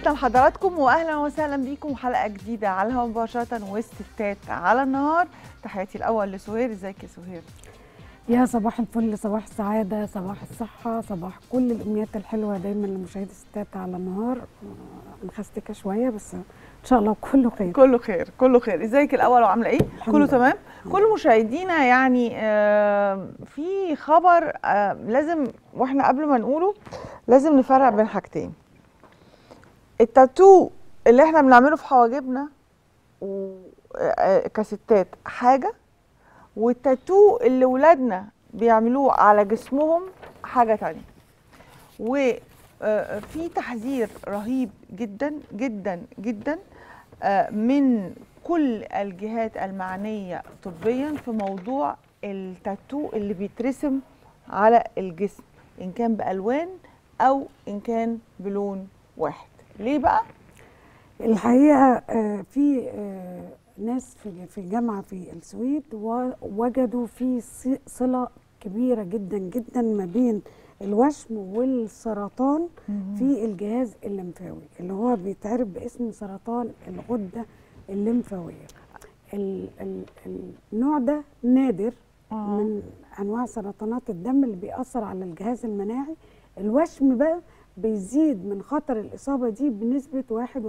تحياتنا لحضراتكم واهلا وسهلا بيكم حلقه جديده على الهواء مباشره وستات على النهار تحياتي الاول لسهير ازيك يا سهير يا صباح الفل صباح السعادة صباح الصحة صباح كل الأمنيات الحلوة دايما لمشاهدي الستات على النهار آه، مخستكة شوية بس إن شاء الله كله خير كله خير كله خير ازيك الاول وعامله ايه الحمد كله لله. تمام كل مشاهدينا يعني آه، في خبر آه، لازم واحنا قبل ما نقوله لازم نفرق بين حاجتين التاتو اللي احنا بنعمله في حواجبنا و- آه، كستات حاجه والتاتو اللي ولادنا بيعملوه على جسمهم حاجه تانية وفي تحذير رهيب جدا جدا جدا آه، من كل الجهات المعنية طبيا في موضوع التاتو اللي بيترسم على الجسم إن كان بألوان أو إن كان بلون واحد ليه بقى؟ الحقيقة آه، في آه، ناس في في الجامعة في السويد ووجدوا في ص- صلة كبيرة جدا جدا ما بين الوشم والسرطان في الجهاز الليمفاوي اللي هو بيتعرف باسم سرطان الغدة الليمفاوية ال- ال- النوع ده نادر من انواع سرطانات الدم اللي بيأثر على الجهاز المناعي الوشم بقى بيزيد من خطر الإصابة دي بنسبة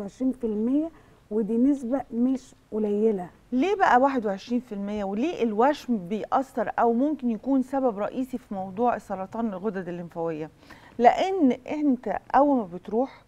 21% ودي نسبة مش قليلة ليه بقى 21% وليه الوشم بيأثر أو ممكن يكون سبب رئيسي في موضوع سرطان الغدد الليمفاوية لأن أنت أول ما بتروح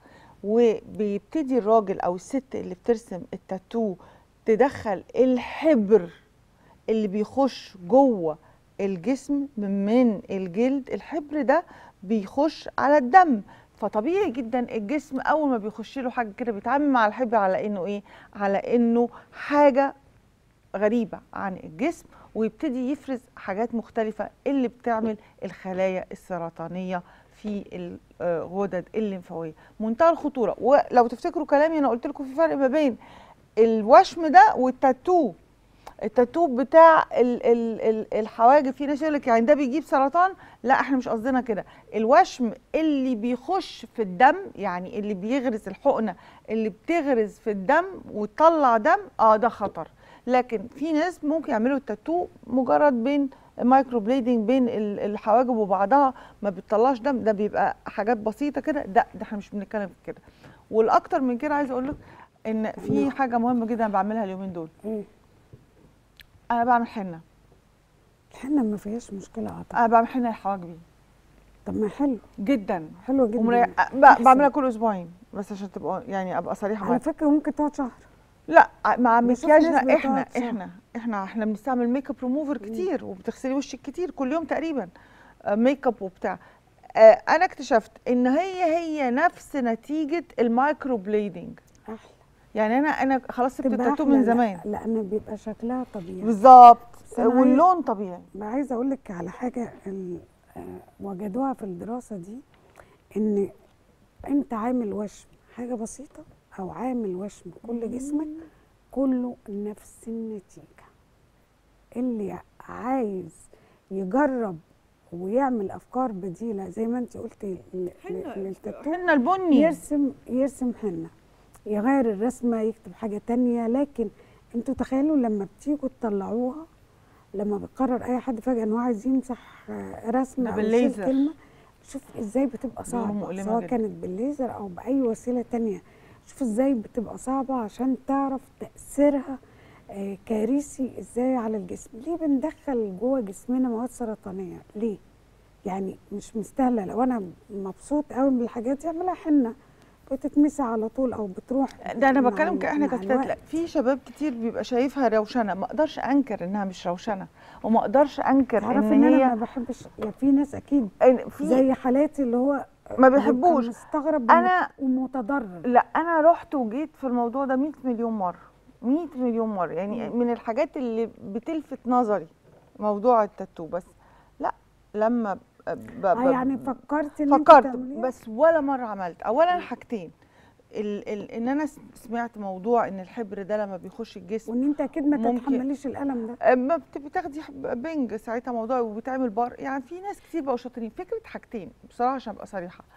وبيبتدي الراجل أو الست اللي بترسم التاتو تدخل الحبر اللي بيخش جوه الجسم من الجلد الحبر ده بيخش على الدم فطبيعي جدا الجسم اول ما بيخش له حاجه كده بيتعامل مع الحبر على انه ايه على انه حاجه غريبه عن الجسم ويبتدي يفرز حاجات مختلفه اللي بتعمل الخلايا السرطانيه في الغدد الليمفاويه منتهى الخطوره ولو تفتكروا كلامي انا قلت لكم في فرق ما بين الوشم ده والتاتو التاتو بتاع ال ال ال الحواجب في ناس يقول لك يعني ده بيجيب سرطان لا احنا مش قصدنا كده الوشم اللي بيخش في الدم يعني اللي بيغرز الحقنه اللي بتغرز في الدم وتطلع دم اه ده خطر لكن في ناس ممكن يعملوا التاتو مجرد بين مايكرو بليدنج بين ال- الحواجب وبعضها ما بتطلعش دم ده بيبقى حاجات بسيطه كده ده ده احنا مش بنتكلم في كده والاكتر من كده عايزه اقول لك ان في نعم. حاجه مهمه جدا بعملها اليومين دول ايه انا بعمل حنه الحنة ما فيهاش مشكلة اعتقد انا بعمل حنه لحواجبي طب ما حلو جدا حلو جدا ومريح ب- أحسن. بعملها كل اسبوعين بس عشان تبقى يعني ابقى صريحه على معاك فكرة ممكن تقعد شهر لا مع بشوف ناس مكياجنا احنا بتقعد شهر. احنا احنا احنا بنستعمل ميك اب ريموفر كتير وبتغسلي وشك كتير كل يوم تقريبا آه، ميك اب وبتاع آه، انا اكتشفت ان هي هي نفس نتيجه المايكرو بليدنج احلى يعني انا انا خلاص سبت تبقى التاتو أحلى، من لا- زمان لان بيبقى شكلها طبيعي بالظبط بس أنا عايز- واللون طبيعي بقى عايزه اقول لك على حاجه ال- آه، وجدوها في الدراسه دي ان انت عامل وشم حاجه بسيطه او عامل وشم كل جسمك كله نفس النتيجه اللي عايز يجرب ويعمل افكار بديله زي ما انت قلتي ل- ل- للتاتو حنا البني يرسم يرسم حنه يغير الرسمه يكتب حاجه تانية لكن انتوا تخيلوا لما بتيجوا تطلعوها لما بيقرر اي حد فجاه ان هو عايز يمسح آه، رسمه ده او يشيل بالليزر. كلمه شوف ازاي بتبقى بيقولوا صعبه مؤلمة سواء جدا. كانت بالليزر او باي وسيله تانية شوف ازاي بتبقى صعبه عشان تعرف تاثيرها آه، كارثي ازاي على الجسم ليه بندخل جوه جسمنا مواد سرطانيه ليه يعني مش مستاهله لو انا مبسوط قوي من الحاجات دي اعملها حنه بتتمسح على طول او بتروح ده انا مع بتكلم ال- كاحنا مع كستات الوقت. لا في شباب كتير بيبقى شايفها روشنه ما اقدرش انكر انها مش روشنه وما اقدرش انكر تعرف ان ان انا هي ما بحبش يعني في ناس اكيد إن في زي حالاتي اللي هو ما بيبقى بيحبوش. مستغرب أنا- ومتضرر لا انا رحت وجيت في الموضوع ده 100 مليون مره 100 مليون مره يعني مم. من الحاجات اللي بتلفت نظري موضوع التاتو بس لا لما ب- ب- اه ب- يعني فكرت ان انت فكرت تعمليها؟ بس ولا مره عملت اولا حاجتين ال ال ان انا س- سمعت موضوع ان الحبر ده لما بيخش الجسم وان انت اكيد ما ممكن- تتحمليش الالم ده ما بت- بتاخدي حب- بنج ساعتها موضوع وبتعمل بار يعني في ناس كتير بقوا شاطرين فكره حاجتين بصراحه عشان ابقى صريحه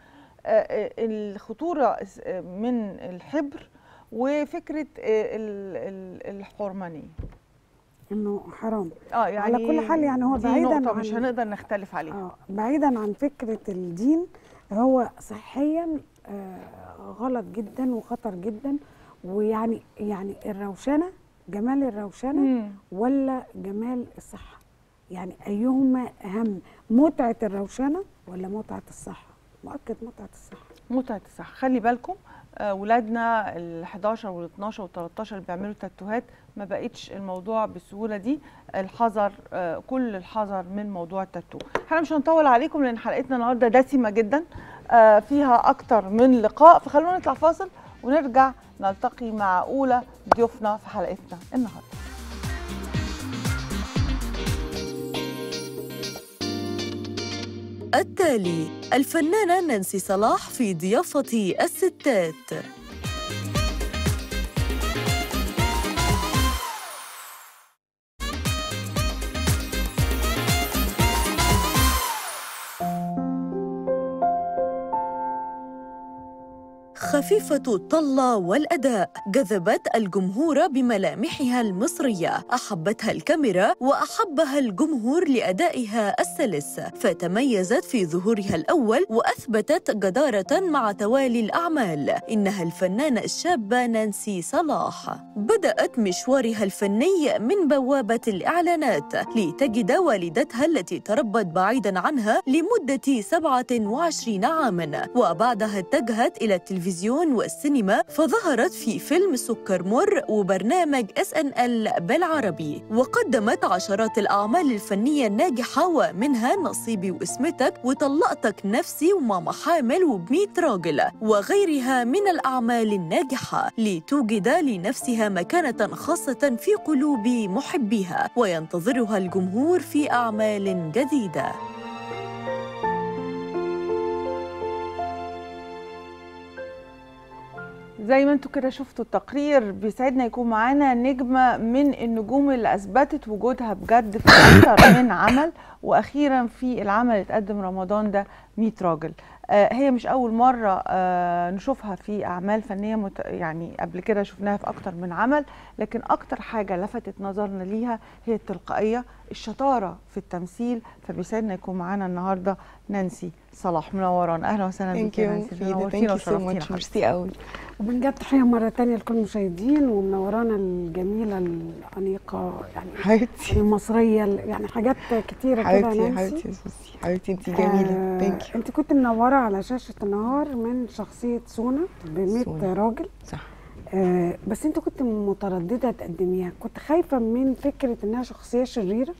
آه، الخطوره س- آه، من الحبر وفكره آه، ال- ال- الحرمانيه انه حرام اه يعني على كل حال يعني هو دي بعيداً نقطة عن- مش هنقدر نختلف عليها اه بعيدا عن فكره الدين هو صحيا آه غلط جدا وخطر جدا ويعني يعني الروشنه جمال الروشنه مم. ولا جمال الصحه يعني ايهما اهم متعه الروشنه ولا متعه الصحه مؤكد متعه الصحه متعة الصح خلي بالكم آه، ولادنا ال 11 وال 12 وال 13 اللي بيعملوا تاتوهات ما بقتش الموضوع بالسهوله دي الحذر آه، كل الحذر من موضوع التاتو احنا مش هنطول عليكم لان حلقتنا النهارده دسمه جدا آه، فيها اكتر من لقاء فخلونا نطلع فاصل ونرجع نلتقي مع اولى ضيوفنا في حلقتنا النهارده التالي الفنانة نانسي صلاح في ضيافة الستات خفيفة الطلة والأداء جذبت الجمهور بملامحها المصرية أحبتها الكاميرا وأحبها الجمهور لأدائها السلس فتميزت في ظهورها الأول وأثبتت جدارة مع توالي الأعمال إنها الفنانة الشابة نانسي صلاح بدأت مشوارها الفني من بوابة الإعلانات لتجد والدتها التي تربت بعيدا عنها لمدة 27 عاما وبعدها اتجهت إلى التلفزيون والسينما فظهرت في فيلم سكر مر وبرنامج اس ان ال بالعربي وقدمت عشرات الأعمال الفنية الناجحة ومنها نصيبي واسمتك وطلقتك نفسي وماما حامل وبميت راجل وغيرها من الأعمال الناجحة لتوجد لنفسها مكانة خاصة في قلوب محبيها وينتظرها الجمهور في أعمال جديدة زي ما انتم كده شفتوا التقرير بيسعدنا يكون معانا نجمه من النجوم اللي اثبتت وجودها بجد في اكثر من عمل واخيرا في العمل اللي اتقدم رمضان ده 100 راجل آه هي مش اول مره آه نشوفها في اعمال فنيه مت... يعني قبل كده شفناها في اكتر من عمل لكن اكتر حاجه لفتت نظرنا ليها هي التلقائيه الشطاره في التمثيل فبيسعدنا يكون معانا النهارده نانسي صلاح منورانا اهلا وسهلا ثانك بيك يا يو نانسي فيدا نورتينا ثانك يو سو وشرفتينا ماتش حبيبتي. ميرسي قوي وبنجد تحيه مره تانية لكل المشاهدين ومنورانا الجميله الانيقه يعني حبيبتي المصريه يعني حاجات كتيره كده حبيبتي نانسي حبيبتي يا سوسي حبيبتي انت جميله ثانك يو انت كنت منوره على شاشه النهار من شخصيه سونا ب 100 سونا. راجل صح آه بس انت كنت متردده تقدميها كنت خايفه من فكره انها شخصيه شريره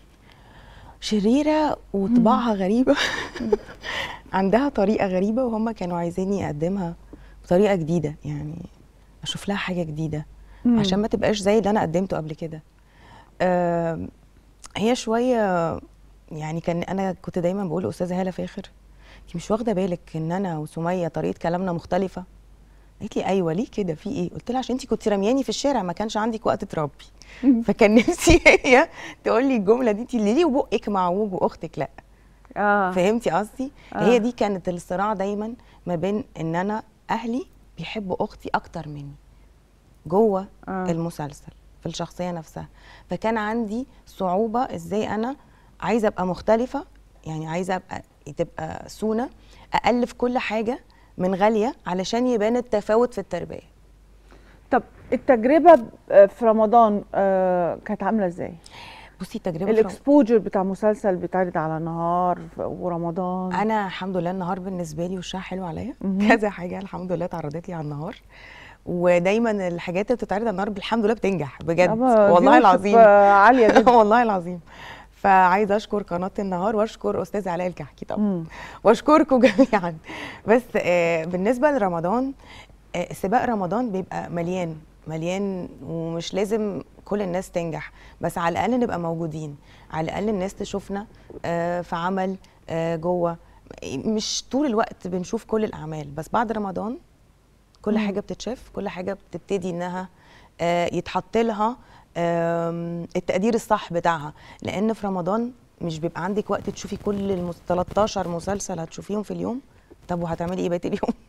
شريره وطباعها غريبه عندها طريقه غريبه وهم كانوا عايزيني اقدمها بطريقه جديده يعني اشوف لها حاجه جديده مم. عشان ما تبقاش زي اللي انا قدمته قبل كده آم، هي شويه يعني كان انا كنت دايما بقول لاستاذه هاله فاخر انت مش واخده بالك ان انا وسميه طريقه كلامنا مختلفه قالت لي ايوه ليه كده في ايه قلت لها عشان انت كنت رمياني في الشارع ما كانش عندك وقت تربي فكان نفسي هي تقول لي الجمله دي انت اللي ليه وبقك معوج واختك لا اه فهمتي قصدي آه. هي دي كانت الصراع دايما ما بين ان انا اهلي بيحبوا اختي اكتر مني جوه آه. المسلسل في الشخصيه نفسها فكان عندي صعوبه ازاي انا عايزه ابقى مختلفه يعني عايزه ابقى تبقى سونه االف كل حاجه من غاليه علشان يبان التفاوت في التربيه طب التجربه ب- في رمضان آه كانت عامله ازاي بصي التجربه في رم- الاكسبوجر بتاع مسلسل بيتعرض على نهار ف- ورمضان انا الحمد لله النهار بالنسبه لي وشها حلو عليا مهم. كذا حاجه الحمد لله اتعرضت لي على النهار ودايما الحاجات اللي بتتعرض على النهار الحمد لله بتنجح بجد أما والله viewership، العظيم آه، عاليه جدا والله العظيم فعايزه اشكر قناه النهار واشكر استاذ علاء الكحكي طبعا مم. واشكركم جميعا بس آه، بالنسبه لرمضان آه، سباق رمضان بيبقى مليان مليان ومش لازم كل الناس تنجح بس على الاقل نبقى موجودين على الاقل الناس تشوفنا آه، في عمل آه، جوه مش طول الوقت بنشوف كل الاعمال بس بعد رمضان كل مم. حاجه بتتشاف كل حاجه بتبتدي انها آه، يتحط لها آم، التقدير الصح بتاعها لان في رمضان مش بيبقى عندك وقت تشوفي كل المس... 13 مسلسل هتشوفيهم في اليوم طب وهتعملي ايه بقيه اليوم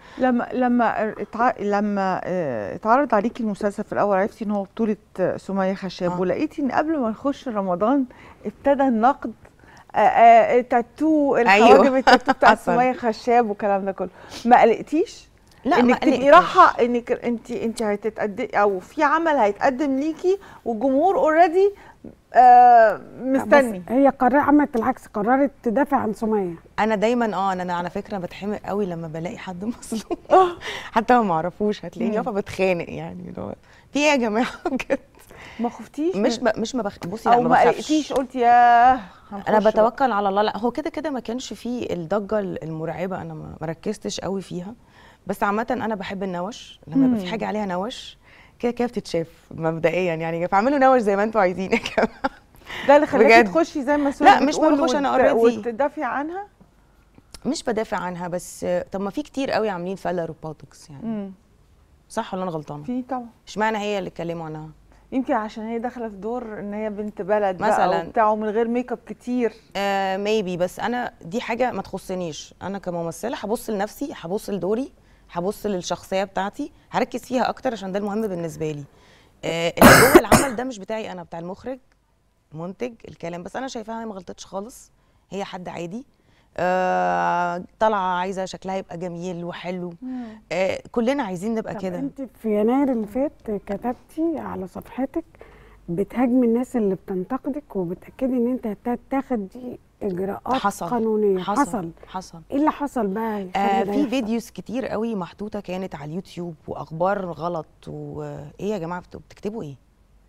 لما لما اتع... لما آه، اتعرض عليكي المسلسل في الاول عرفتي ان هو بطوله آه، سميه خشاب آه. ولقيتي ان قبل ما نخش رمضان ابتدى النقد آه، آه، تاتو الحواجب أيوة. التاتو بتاعت حصل. سميه خشاب والكلام ده كله ما قلقتيش لا ما انك تبقي قلقتش. رايحه انك انت انت هتتقدم او في عمل هيتقدم ليكي والجمهور اوريدي آه مستني بس هي قرر عملت العكس قررت تدافع عن سميه انا دايما اه انا على فكره بتحمق قوي لما بلاقي حد مظلوم حتى لو ما اعرفوش هتلاقيني مم. واقفه بتخانق يعني اللي هو في ايه يا جماعه بجد ما خفتيش مش ب... مش ما بخ... بصي لا او ما ما بخافش قلقتيش قلتي ياه انا هنخش بقى. بتوكل على الله لا هو كده كده ما كانش فيه الضجه المرعبه انا ما ما ركزتش قوي فيها بس عامه انا بحب النوش لما يبقى في مم. حاجه عليها نوش كده كده بتتشاف مبدئيا يعني فاعملوا نوش زي ما انتوا عايزين يا جماعه ده اللي خلاكي بجد. تخشي زي ما لا، مش ما بخش أنا already. وتدافعي عنها مش بدافع عنها بس طب ما في كتير قوي عاملين فيلر وبوتوكس يعني امم صح ولا انا غلطانه في طبعا اشمعنى هي اللي اتكلموا عنها يمكن عشان هي داخله في دور ان هي بنت بلد بقى مثلاً. وبتاع من غير ميك اب كتير آه ميبي بس انا دي حاجه ما تخصنيش انا كممثله هبص لنفسي هبص لدوري هبص للشخصيه بتاعتي هركز فيها اكتر عشان ده المهم بالنسبه لي آه اللي جوه العمل ده مش بتاعي انا بتاع المخرج منتج الكلام بس انا شايفاها هي ما غلطتش خالص هي حد عادي آه طالعه عايزه شكلها يبقى جميل وحلو آه كلنا عايزين نبقى طب كده انت في يناير اللي فات كتبتي على صفحتك بتهاجمي الناس اللي بتنتقدك وبتاكدي ان انت هتاخدي اجراءات حصل قانونيه حصل حصل حصل ايه اللي حصل بقى يخلي آه ده في يحصل؟ فيديوز كتير قوي محطوطه كانت على اليوتيوب واخبار غلط وايه يا جماعه بت- بتكتبوا ايه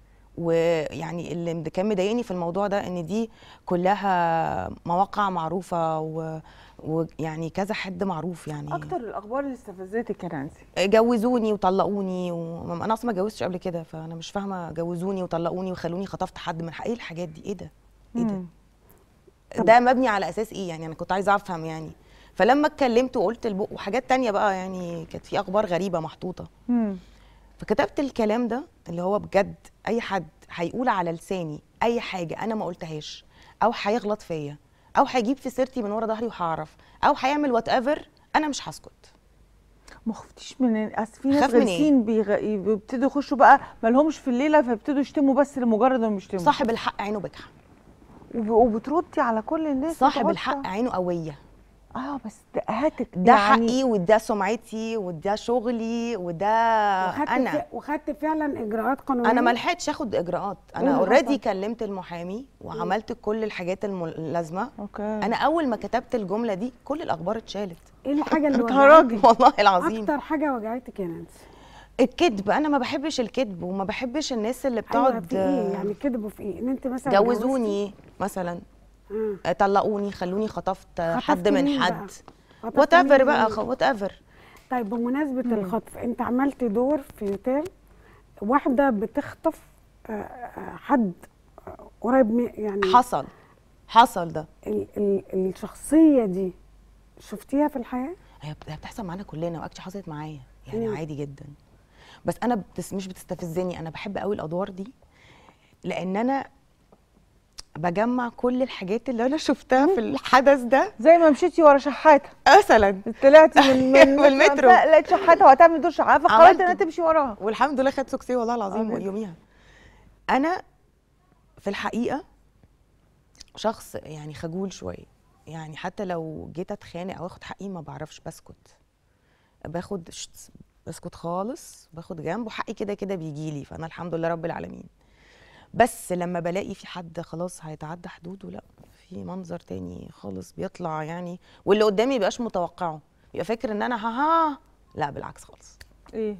ويعني اللي مد- كان مضايقني في الموضوع ده ان دي كلها مواقع معروفه و- ويعني كذا حد معروف يعني اكتر الاخبار اللي استفزتك يا نانسي جوزوني وطلقوني وانا اصلا ما اتجوزتش قبل كده فانا مش فاهمه جوزوني وطلقوني وخلوني خطفت حد من حق ايه الحاجات دي ايه ده ايه ده مم. طب- ده مبني على اساس ايه يعني انا كنت عايزه افهم يعني فلما اتكلمت وقلت البق وحاجات تانية بقى يعني كانت في اخبار غريبه محطوطه مم. فكتبت الكلام ده اللي هو بجد اي حد هيقول على لساني اي حاجه انا ما قلتهاش او هيغلط فيا او هيجيب في سيرتي من ورا ظهري وهعرف او هيعمل وات ايفر انا مش هسكت ما خفتيش من اصل في ناس خاف من إيه؟ غلسين بيغ... بيبتدوا يخشوا بقى ما لهمش في الليله فيبتدوا يشتموا بس لمجرد انهم يشتموا صاحب الحق عينه بكحه وب... وبتردي على كل الناس صاحب وتقطع. الحق عينه قويه اه بس ده هاتك ده يعني حقي وده سمعتي وده شغلي وده وخدت انا في- وخدت فعلا اجراءات قانونيه انا ما لحقتش اخد اجراءات إيه انا اللي اوريدي حصل؟ كلمت المحامي وعملت كل الحاجات الم- اللازمه اوكي انا اول ما كتبت الجمله دي كل الاخبار اتشالت ايه الحاجه اللي بتهرجي. وجعتك والله العظيم اكتر حاجه وجعتك يا نانسي الكذب انا ما بحبش الكذب وما بحبش الناس اللي ايوه بتقعد في ايه يعني كذبوا في ايه ان انت مثلا جوزوني مثلا جوزتي؟ آه، طلقوني خلوني خطفت حد خطفتي من مين بقى؟ حد خطفتي وات ايفر مين بقى من- وات ايفر طيب بمناسبه مم. الخطف انت عملت دور في يوتيل واحده بتخطف آه، آه، حد آه، قريب من يعني حصل حصل ده ال ال الشخصيه دي شفتيها في الحياه هي بت- هي بتحصل معانا كلنا واكشلي حصلت معايا يعني مم. عادي جدا بس انا بتس مش بتستفزني انا بحب قوي الادوار دي لان انا بجمع كل الحاجات اللي انا شفتها في الحدث ده زي ما مشيتي ورا شحاته مثلا طلعتي من من من المترو. لقيت شحاته وهتعمل دور شحاته فقررت عملت. انها تمشي وراها والحمد لله خدت سوكسي والله العظيم آه جدا. يوميها انا في الحقيقه شخص يعني خجول شويه يعني حتى لو جيت اتخانق او اخد حقي ما بعرفش بسكت باخد شت- بسكت خالص باخد جنب وحقي كده كده بيجي لي فانا الحمد لله رب العالمين بس لما بلاقي في حد خلاص هيتعدى حدوده لا في منظر تاني خالص بيطلع يعني واللي قدامي مبيبقاش متوقعه يبقى فاكر ان انا ها ها لا بالعكس خالص ايه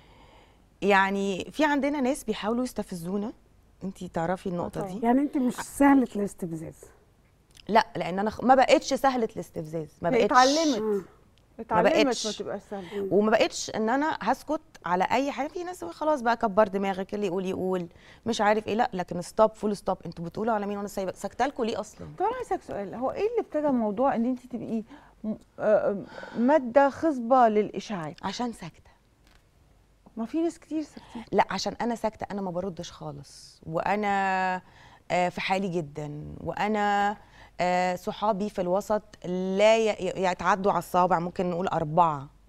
يعني في عندنا ناس بيحاولوا يستفزونا انت تعرفي النقطه طبعاً. دي يعني انت مش سهله الاستفزاز لا لان انا خ- ما بقتش سهله الاستفزاز ما هي بقتش اتعلمت آه. اتعلمت ما بقتش. تبقاش سهله وما بقتش ان انا هسكت على اي حاجه في ناس خلاص بقى كبر دماغك اللي يقول يقول مش عارف ايه لا لكن ستوب فول ستوب انتوا بتقولوا على مين وانا سايبه ساكته لكم ليه اصلا طب انا عايزك سؤال هو ايه اللي ابتدى موضوع ان انت تبقي م- آه، آه، ماده خصبه للاشاعات عشان ساكته ما في ناس كتير ساكتين لا عشان انا ساكته انا ما بردش خالص وانا آه، في حالي جدا وانا آه، صحابي في الوسط لا ي- يتعدوا على الصوابع ممكن نقول اربعه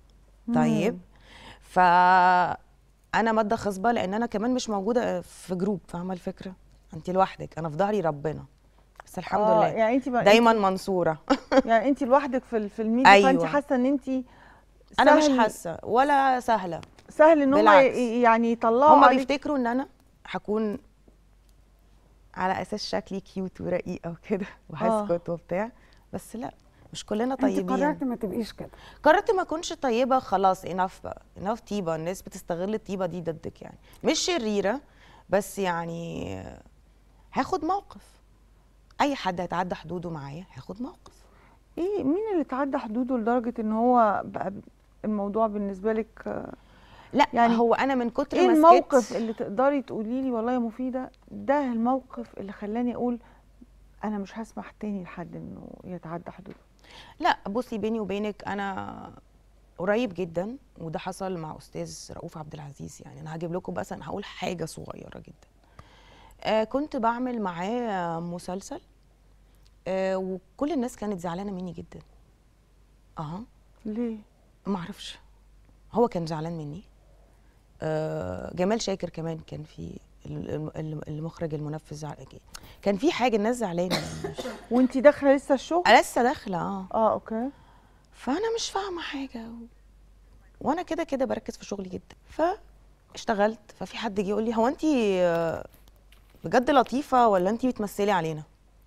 طيب ف انا ماده خصبه لان انا كمان مش موجوده في جروب فاهمه الفكره انت لوحدك انا في ظهري ربنا بس الحمد آه، لله يعني انت دايما منصوره يعني انت لوحدك في ال- في الميديا فانت أيوة. حاسه ان انت انا مش سهل- حاسه ولا سهله سهل ان هم بالعكس. يعني يطلعوا هما عليك- بيفتكروا ان انا هكون على اساس شكلي كيوت ورقيقه وكده وهسكت وبتاع بس لا مش كلنا انت طيبين قررتي ما تبقيش كده قررت ما اكونش طيبه خلاص انف بقى انف طيبه الناس بتستغل الطيبه دي ضدك يعني مش شريره بس يعني هاخد موقف اي حد هيتعدى حدوده معايا هاخد موقف ايه مين اللي تعدى حدوده لدرجه ان هو بقى الموضوع بالنسبه لك آه، لا يعني يعني هو انا من كتر ايه ما الموقف سكت اللي تقدري تقولي لي والله يا مفيده ده الموقف اللي خلاني اقول انا مش هسمح تاني لحد انه يتعدى حدوده لا بصي بيني وبينك انا قريب جدا وده حصل مع استاذ رؤوف عبد العزيز يعني انا هجيب لكم بس انا هقول حاجه صغيره جدا آه كنت بعمل معاه مسلسل آه وكل الناس كانت زعلانه مني جدا اه ليه ما اعرفش هو كان زعلان مني آه جمال شاكر كمان كان في ال- الم- الم- المخرج المنفذ زع- كان في حاجه الناس زعلانه مش- وانت داخله لسه الشغل أنا لسه داخله اه اه اوكي فانا مش فاهمه حاجه و... وانا كده كده بركز في شغلي جدا فاشتغلت ففي حد جه يقول لي هو انت بجد لطيفه ولا انت بتمثلي علينا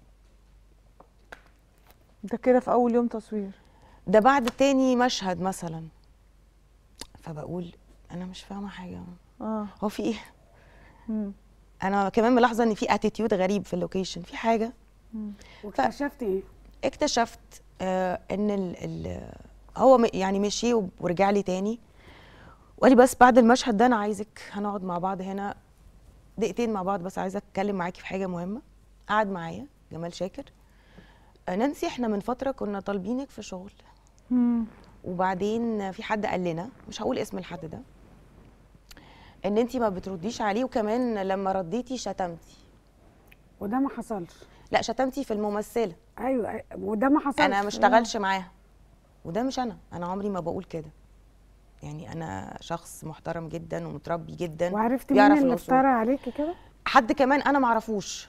ده كده في اول يوم تصوير ده بعد تاني مشهد مثلا فبقول انا مش فاهمه حاجه اه هو في ايه مم. انا كمان ملاحظه ان في اتيتيود غريب في اللوكيشن في حاجه واكتشفتي ايه اكتشفت آه ان ال ال هو م- يعني مشي وب- ورجع لي تاني وقال لي بس بعد المشهد ده انا عايزك هنقعد مع بعض هنا دقيقتين مع بعض بس عايزه اتكلم معاكي في حاجه مهمه قعد معايا جمال شاكر آه نانسي احنا من فتره كنا طالبينك في شغل مم. وبعدين في حد قال لنا مش هقول اسم الحد ده ان انت ما بترديش عليه وكمان لما رديتي شتمتي وده ما حصلش لا شتمتي في الممثله ايوه أي- وده ما حصلش انا ما اشتغلش معاها وده مش انا انا عمري ما بقول كده يعني انا شخص محترم جدا ومتربي جدا وعرفتي مين بيعرف اللي الأصول. افترى عليكي كده حد كمان انا ما اعرفوش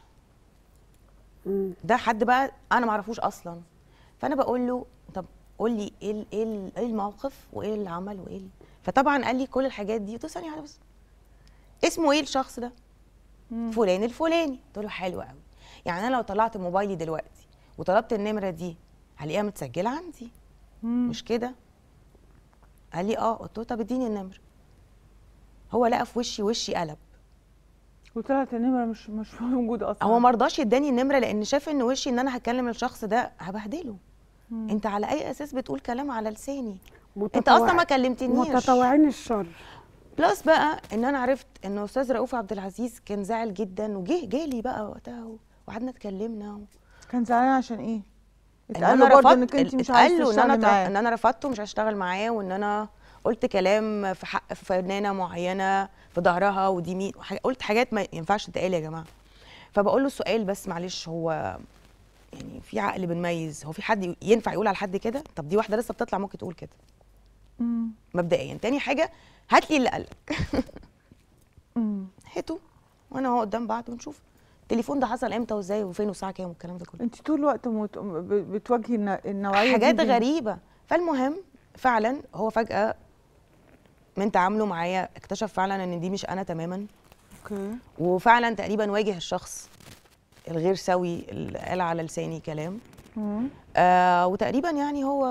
مم. ده حد بقى انا ما اعرفوش اصلا فانا بقول له طب قول لي ايه ال- ايه ال- ايه الموقف وايه اللي عمل وايه ال- فطبعا قال لي كل الحاجات دي قلت له ثانيه واحده بس اسمه ايه الشخص ده مم. فلان الفلاني قلت له حلو قوي يعني انا لو طلعت موبايلي دلوقتي وطلبت النمره دي هلاقيها متسجله عندي مم. مش كده قال لي اه قلت له طب اديني النمره هو لقى في وشي وشي قلب وطلعت النمره مش مش موجوده اصلا هو ما رضاش يداني النمره لان شاف ان وشي ان انا هكلم الشخص ده هبهدله مم. انت على اي اساس بتقول كلام على لساني انت متطوع- اصلا ما كلمتنيش متطوعين الشر بلس بقى ان انا عرفت ان استاذ رؤوف عبد العزيز كان زعل جدا وجه جالي بقى وقتها و- وقعدنا اتكلمنا و... كان زعلان عشان ايه ان اتقال انا له برضه رفضت انك انت مش اتقال عايزه له ان انا تشتغلي تر- معاه ان انا رفضته مش هشتغل معاه وان انا قلت كلام في حق فنانه معينه في ظهرها ودي مين وح- قلت حاجات ما ينفعش تتقال يا جماعه فبقول له السؤال بس معلش هو يعني في عقل بنميز هو في حد ينفع يقول على حد كده طب دي واحده لسه بتطلع ممكن تقول كده مم. مبدئيا تاني حاجه هات لي اللي قالك مم. هاته وانا هو قدام بعض ونشوف التليفون ده حصل امتى وازاي وفين والساعه كام والكلام ده كله انت طول الوقت مت... ب- بتواجهي الن- النوعيه حاجات دي من- غريبه فالمهم فعلا هو فجاه من تعامله معايا اكتشف فعلا ان دي مش انا تماما اوكي وفعلا تقريبا واجه الشخص الغير سوي اللي قال على لساني كلام مم. آه وتقريبا يعني هو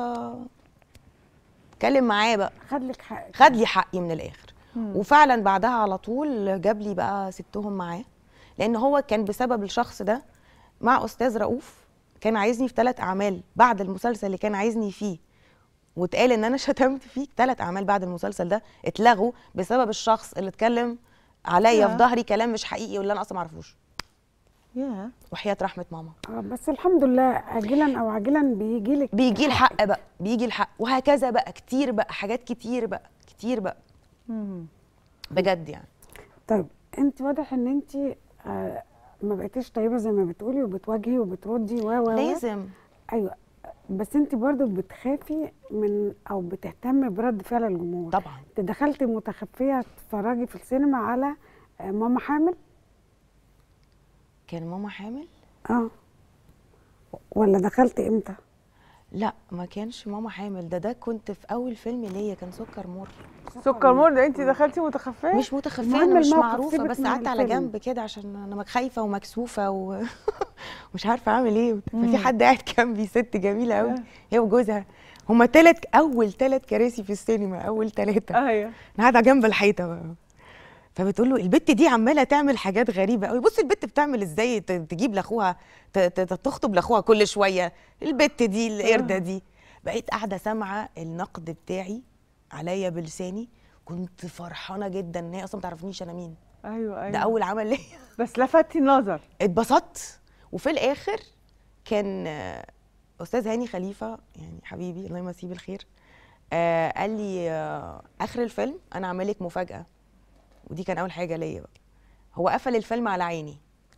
اتكلم معايا بقى خد لك حق خد لي حقي من الاخر مم. وفعلا بعدها على طول جاب لي بقى ستهم معاه لان هو كان بسبب الشخص ده مع استاذ رؤوف كان عايزني في ثلاث اعمال بعد المسلسل اللي كان عايزني فيه واتقال ان انا شتمت فيه ثلاث اعمال بعد المسلسل ده اتلغوا بسبب الشخص اللي اتكلم عليا يا. في ظهري كلام مش حقيقي واللي انا اصلا ما اعرفوش يا وحياه رحمه ماما آه، بس الحمد لله عاجلا او عاجلا بيجي لك بيجي الحق بقى بيجي الحق وهكذا بقى كتير بقى حاجات كتير بقى كتير بقى مم. بجد يعني طيب انت واضح ان انت آه ما بقيتيش طيبه زي ما بتقولي وبتواجهي وبتردي و و و. لازم ايوه بس انت برضو بتخافي من او بتهتمي برد فعل الجمهور طبعا انت دخلتي متخفيه تتفرجي في السينما على آه، ماما حامل كان ماما حامل اه ولا دخلتي امتى لا ما كانش ماما حامل ده ده كنت في اول فيلم ليا كان سكر مر سكر مر ده انت دخلتي متخفيه مش متخفيه المهم انا مش الموقف، معروفه سيبك بس من قعدت على الفيلم. جنب كده عشان انا خايفه ومكسوفه و... ومش عارفه اعمل ايه ففي حد قاعد جنبي ست جميله قوي هي وجوزها هما تلت اول تلت كراسي في السينما اول تلاته ايوه انا قاعده جنب الحيطه بقى فبتقول له البت دي عماله تعمل حاجات غريبه قوي بص البت بتعمل ازاي ت- تجيب لاخوها ت- ت- تخطب لاخوها كل شويه البت دي القرده دي بقيت قاعده سامعه النقد بتاعي عليا بلساني كنت فرحانه جدا ان هي اصلا ما تعرفنيش انا مين ايوه ايوه ده اول عمل ليا بس لفتي النظر اتبسطت وفي الاخر كان آه، استاذ هاني خليفه يعني حبيبي الله يمسيه بالخير آه قال لي آه اخر الفيلم انا عامل لك مفاجاه ودي كان اول حاجه ليا بقى هو قفل الفيلم على عيني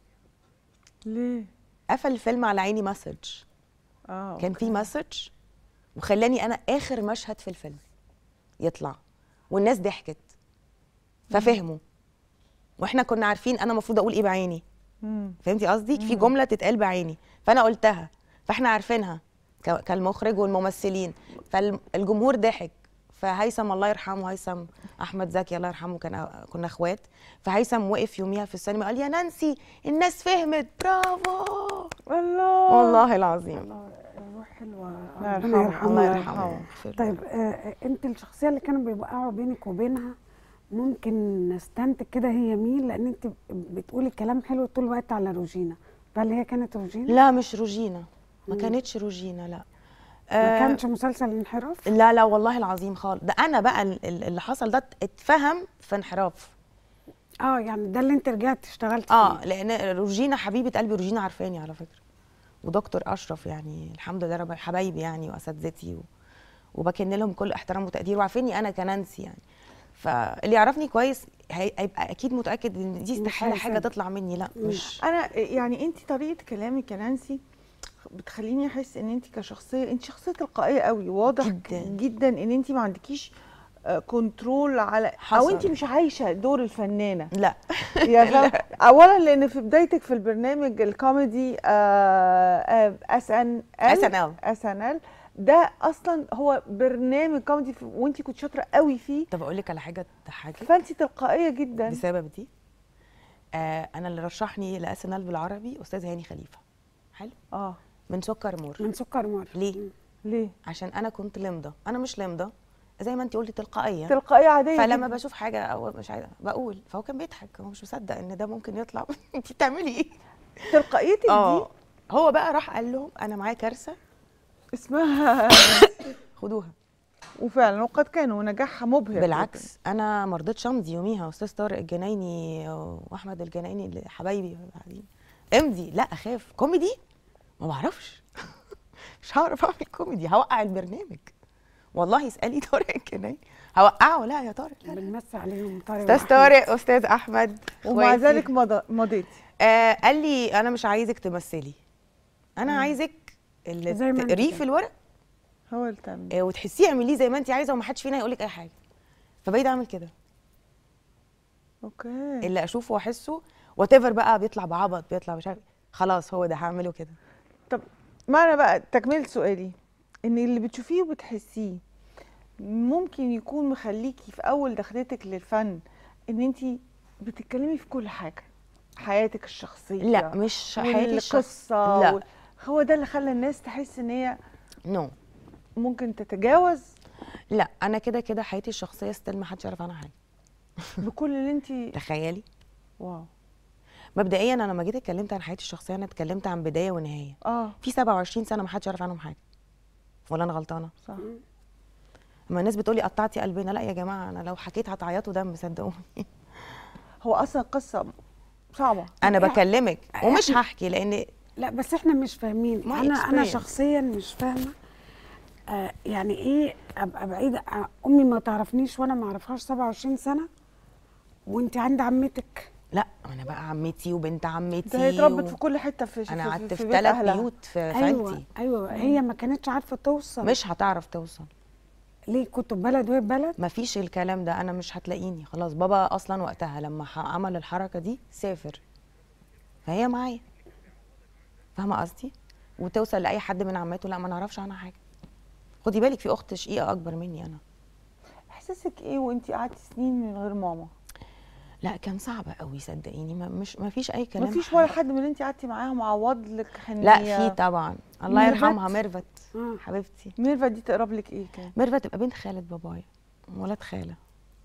ليه قفل الفيلم على عيني مسج اه كان في مسج وخلاني انا اخر مشهد في الفيلم يطلع والناس ضحكت ففهموا واحنا كنا عارفين انا المفروض اقول ايه بعيني مم. فهمتي قصدي في جمله تتقال بعيني فانا قلتها فاحنا عارفينها ك- كالمخرج والممثلين فالجمهور ضحك فهيثم الله يرحمه هيثم احمد زكي الله يرحمه كان كنا اخوات فهيثم وقف يوميها في السينما قال يا نانسي الناس فهمت برافو الله والله العظيم الله روح حلوه الله ربنا يرحمه، يرحمه الله يا رب. يرحمه ويغفر له. طيب آه، آه، انت الشخصيه اللي كانوا بيوقعوا بينك وبينها ممكن نستنتج كده هي مين لان انت بتقولي كلام حلو طول الوقت على روجينا فهل هي كانت روجينا لا مش روجينا ما كانتش روجينا لا ما آه، كانش مسلسل الانحراف لا لا والله العظيم خالص ده انا بقى ال- ال- اللي حصل ده اتفهم في انحراف اه يعني ده اللي انت رجعت اشتغلت اه فيه لان روجينا حبيبه قلبي روجينا عارفاني على فكره ودكتور اشرف يعني الحمد لله رب حبايبي يعني واساتذتي و... وبكن لهم كل احترام وتقدير وعارفيني انا كنانسي يعني فاللي يعرفني كويس هي- هيبقى اكيد متاكد ان دي استحاله حاجه هيصدق. تطلع مني لا مش انا يعني انت طريقه كلامك يا نانسي بتخليني احس ان انت كشخصيه انت شخصيه تلقائيه قوي واضح جداً. جدا ان انت ما عندكيش آه، كنترول على او حصل. انت مش عايشه دور الفنانه لا يا فاهم اولا لان في بدايتك في البرنامج الكوميدي اس ان SNL. اس ان ال ده اصلا هو برنامج كوميدي ف- وانت كنت شاطره قوي فيه طب اقول لك على حاجه تضحكك فانت تلقائيه جدا بسبب دي آه انا اللي رشحني لاس ان بالعربي استاذ هاني خليفه حلو اه من سكر مر من سكر مر ليه ليه عشان انا كنت لمضه انا مش لمضه زي ما انت قلتي تلقائيه تلقائيه عاديه فلما جداً. بشوف حاجه او مش عايزه بقول فهو كان بيضحك هو مش مصدق ان ده ممكن يطلع انت بتعملي ايه تلقائيتك دي اه هو بقى راح قال لهم انا معايا كارثه اسمها خدوها وفعلا وقد كان ونجاحها مبهر بالعكس انا ما رضيتش امضي يوميها استاذ طارق الجنايني واحمد الجنايني اللي حبايبي بعدين امضي لا اخاف كوميدي ما بعرفش مش هعرف اعمل كوميدي هوقع البرنامج والله اسالي طارق الجنايني هوقعه لا يا طارق لا لا. بنمسي عليهم طارق استاذ وأحمد. طارق استاذ احمد ومع إخواتي. ذلك مضى- مضيتي آه قال لي انا مش عايزك تمثلي انا عايزك اللي زي ما أنت تقريه كده. في الورق هو اللي تعمل آه وتحسيه اعمليه زي ما انت عايزه ومحدش فينا يقول لك اي حاجه فبقيت اعمل كده اوكي اللي اشوفه واحسه وات بقى بيطلع بعبط بيطلع مش عارف خلاص هو ده هعمله كده طب معنى بقى تكمله سؤالي ان اللي بتشوفيه وبتحسيه ممكن يكون مخليكي في اول دخلتك للفن ان انت بتتكلمي في كل حاجه حياتك الشخصيه لا مش حياتي الشخص القصه لا. وال- هو ده اللي خلى الناس تحس ان هي نو ممكن تتجاوز لا انا كده كده حياتي الشخصيه ستيل ما حدش يعرف عنها حاجه بكل اللي انت تخيلي واو مبدئيا انا لما جيت اتكلمت عن حياتي الشخصيه انا اتكلمت عن بدايه ونهايه اه في 27 سنه ما حدش يعرف عنهم حاجه ولا انا غلطانه صح اما الناس بتقولي قطعتي قلبنا لا يا جماعه انا لو حكيت هتعيطوا دم صدقوني هو اصلا قصه صعبه انا إحنا- بكلمك ومش إحنا- هحكي لان لا بس احنا مش فاهمين My انا انا experience. شخصيا مش فاهمه آه يعني ايه ابقى بعيده ع- امي ما تعرفنيش وانا ما اعرفهاش 27 سنه وانت عند عمتك لا انا بقى عمتي وبنت عمتي ده هي اتربت و- في كل حته في انا في- قعدت في بيت ثلاث أهلها. بيوت في, في ايوه عيلتي ايوه هي ما كانتش عارفه توصل مش هتعرف توصل ليه كنتوا في بلد وهي في بلد ما فيش الكلام ده انا مش هتلاقيني خلاص بابا اصلا وقتها لما ح- عمل الحركه دي سافر فهي معايا فاهمه قصدي وتوصل لاي حد من عماته لا ما نعرفش عنها حاجه خدي بالك في اخت شقيقه اكبر مني انا احساسك ايه وانت قعدتي سنين من غير ماما لا كان صعب قوي صدقيني ما مش ما فيش اي كلام مفيش ولا حقيقي. حد من اللي انت قعدتي معاهم عوض لك حنيه لا في طبعا الله ميرفت؟ يرحمها ميرفت آه. حبيبتي ميرفا دي تقرب لك ايه كان ميرفت تبقى بنت خالة بابايا ولاد خاله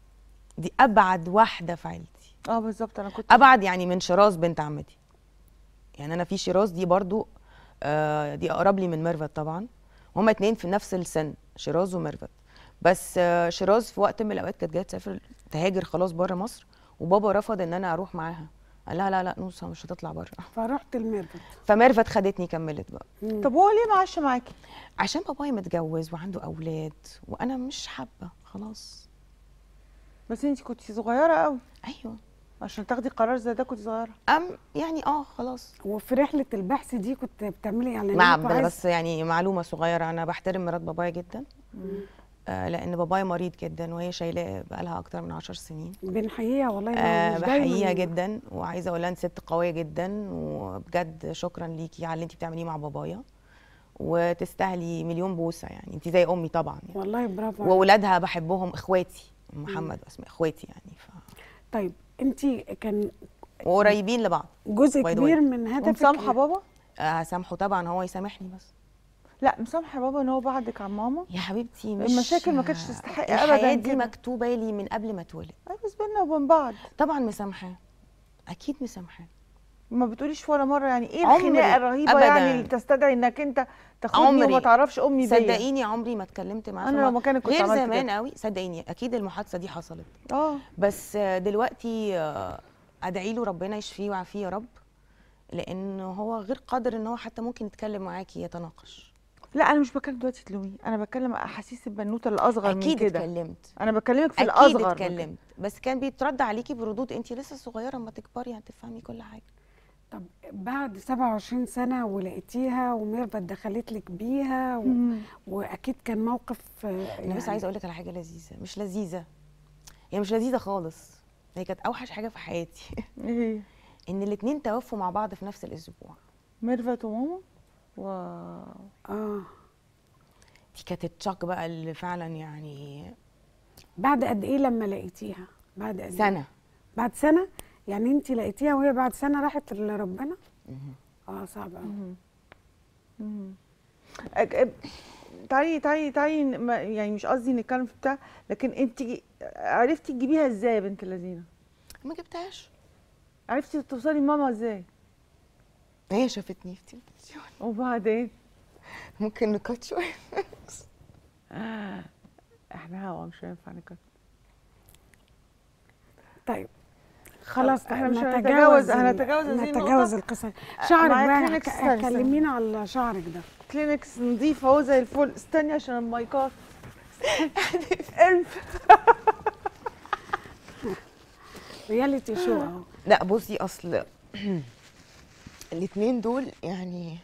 دي ابعد واحده في عيلتي اه بالظبط انا كنت ابعد يعني من شراز بنت عمتي يعني انا في شراز دي برضو آه دي اقرب لي من ميرفت طبعا هما اتنين في نفس السن شراز وميرفت بس آه شراز في وقت من الاوقات كانت جايه تسافر تهاجر خلاص بره مصر وبابا رفض ان انا اروح معاها قال لها لا لا نوسه مش هتطلع بره فرحت الميرفت فميرفت خدتني كملت بقى طب هو ليه ما عاش معاكي عشان بابايا متجوز وعنده اولاد وانا مش حابه خلاص بس انت كنت صغيره قوي ايوه عشان تاخدي قرار زي ده كنت صغيره ام يعني اه خلاص وفي رحله البحث دي كنت بتعملي اعلانات مع وعايزة- بس يعني معلومه صغيره انا بحترم مرات بابايا جدا آه لان بابايا مريض جدا وهي شايلاه بقالها اكتر من عشر سنين بنحييها والله ما آه مش دايما بحييها جدا وعايزه اقول لها انت ست قويه جدا وبجد شكرا ليكي على اللي انت بتعمليه مع بابايا وتستاهلي مليون بوسه يعني انت زي امي طبعا يعني. والله برافو عليك. واولادها بحبهم اخواتي محمد واسماء اخواتي يعني ف... طيب انت كان وقريبين لبعض جزء By the way. كبير من هدفك ومسامحه بابا آه، هسامحه طبعا هو يسامحني بس لا مسامحه بابا ان هو بعدك عن ماما يا حبيبتي مش المشاكل ما كانتش تستحق الحياه أبداً دي كده. مكتوبه لي من قبل ما اتولد اي بس بينا وبين بعض طبعا مسامحاه اكيد مسامحاه ما بتقوليش ولا مره يعني ايه عمري. الخناقه الرهيبه أبداً. يعني اللي تستدعي انك انت تاخدني عمري. وما تعرفش امي بيا صدقيني عمري ما اتكلمت معاه أنا في لو مو- مكانك كنت غير عملت زمان كده. قوي صدقيني اكيد المحادثه دي حصلت اه بس آه، دلوقتي آه، ادعي له ربنا يشفيه ويعافيه يا رب لان هو غير قادر ان هو حتى ممكن يتكلم معاكي يتناقش لا انا مش بتكلم دلوقتي تلومي انا بتكلم احاسيس البنوته الاصغر من اكيد كده اتكلمت انا بكلمك في اكيد الاصغر من كده. اتكلمت بس كان بيترد عليكي بردود انت لسه صغيره اما تكبري هتفهمي كل حاجه طب بعد 27 سنه ولقيتيها وميرفت دخلت لك بيها و... مم. واكيد كان موقف آه، انا بس عايزه اقول لك على حاجه لذيذه مش لذيذه هي مش لذيذه خالص هي كانت اوحش حاجه في حياتي ايه ان الاتنين توفوا مع بعض في نفس الاسبوع ميرفت وماما و اه دي كانت التشاك بقى اللي فعلا يعني بعد قد ايه لما لقيتيها بعد قد إيه؟ سنه بعد سنه يعني انت لقيتيها وهي بعد سنه راحت لربنا اه صعب قوي مم. أك- أب- تعالي تعالي تعالي ن- ما- يعني مش قصدي نتكلم في بتاع لكن انت عرفتي تجيبيها ازاي يا بنت اللذينه ما جبتهاش عرفتي توصلي لماما ازاي هي شافتني في التلفزيون وبعدين ممكن نكت شويه احنا هوا مش هينفع نتكلم طيب خلاص طب إحنا مش نتجاوز هنتجاوز- ال- هنتجاوز هذه نتجاوز النقطة. القصه شعرك معايا بقى كلينكس ك- استني، استني. كلمينا على شعرك ده كلينكس نظيف اهو زي الفل استني عشان المايكات الف رياليتي شو اهو لا بصي اصل الاتنين دول يعني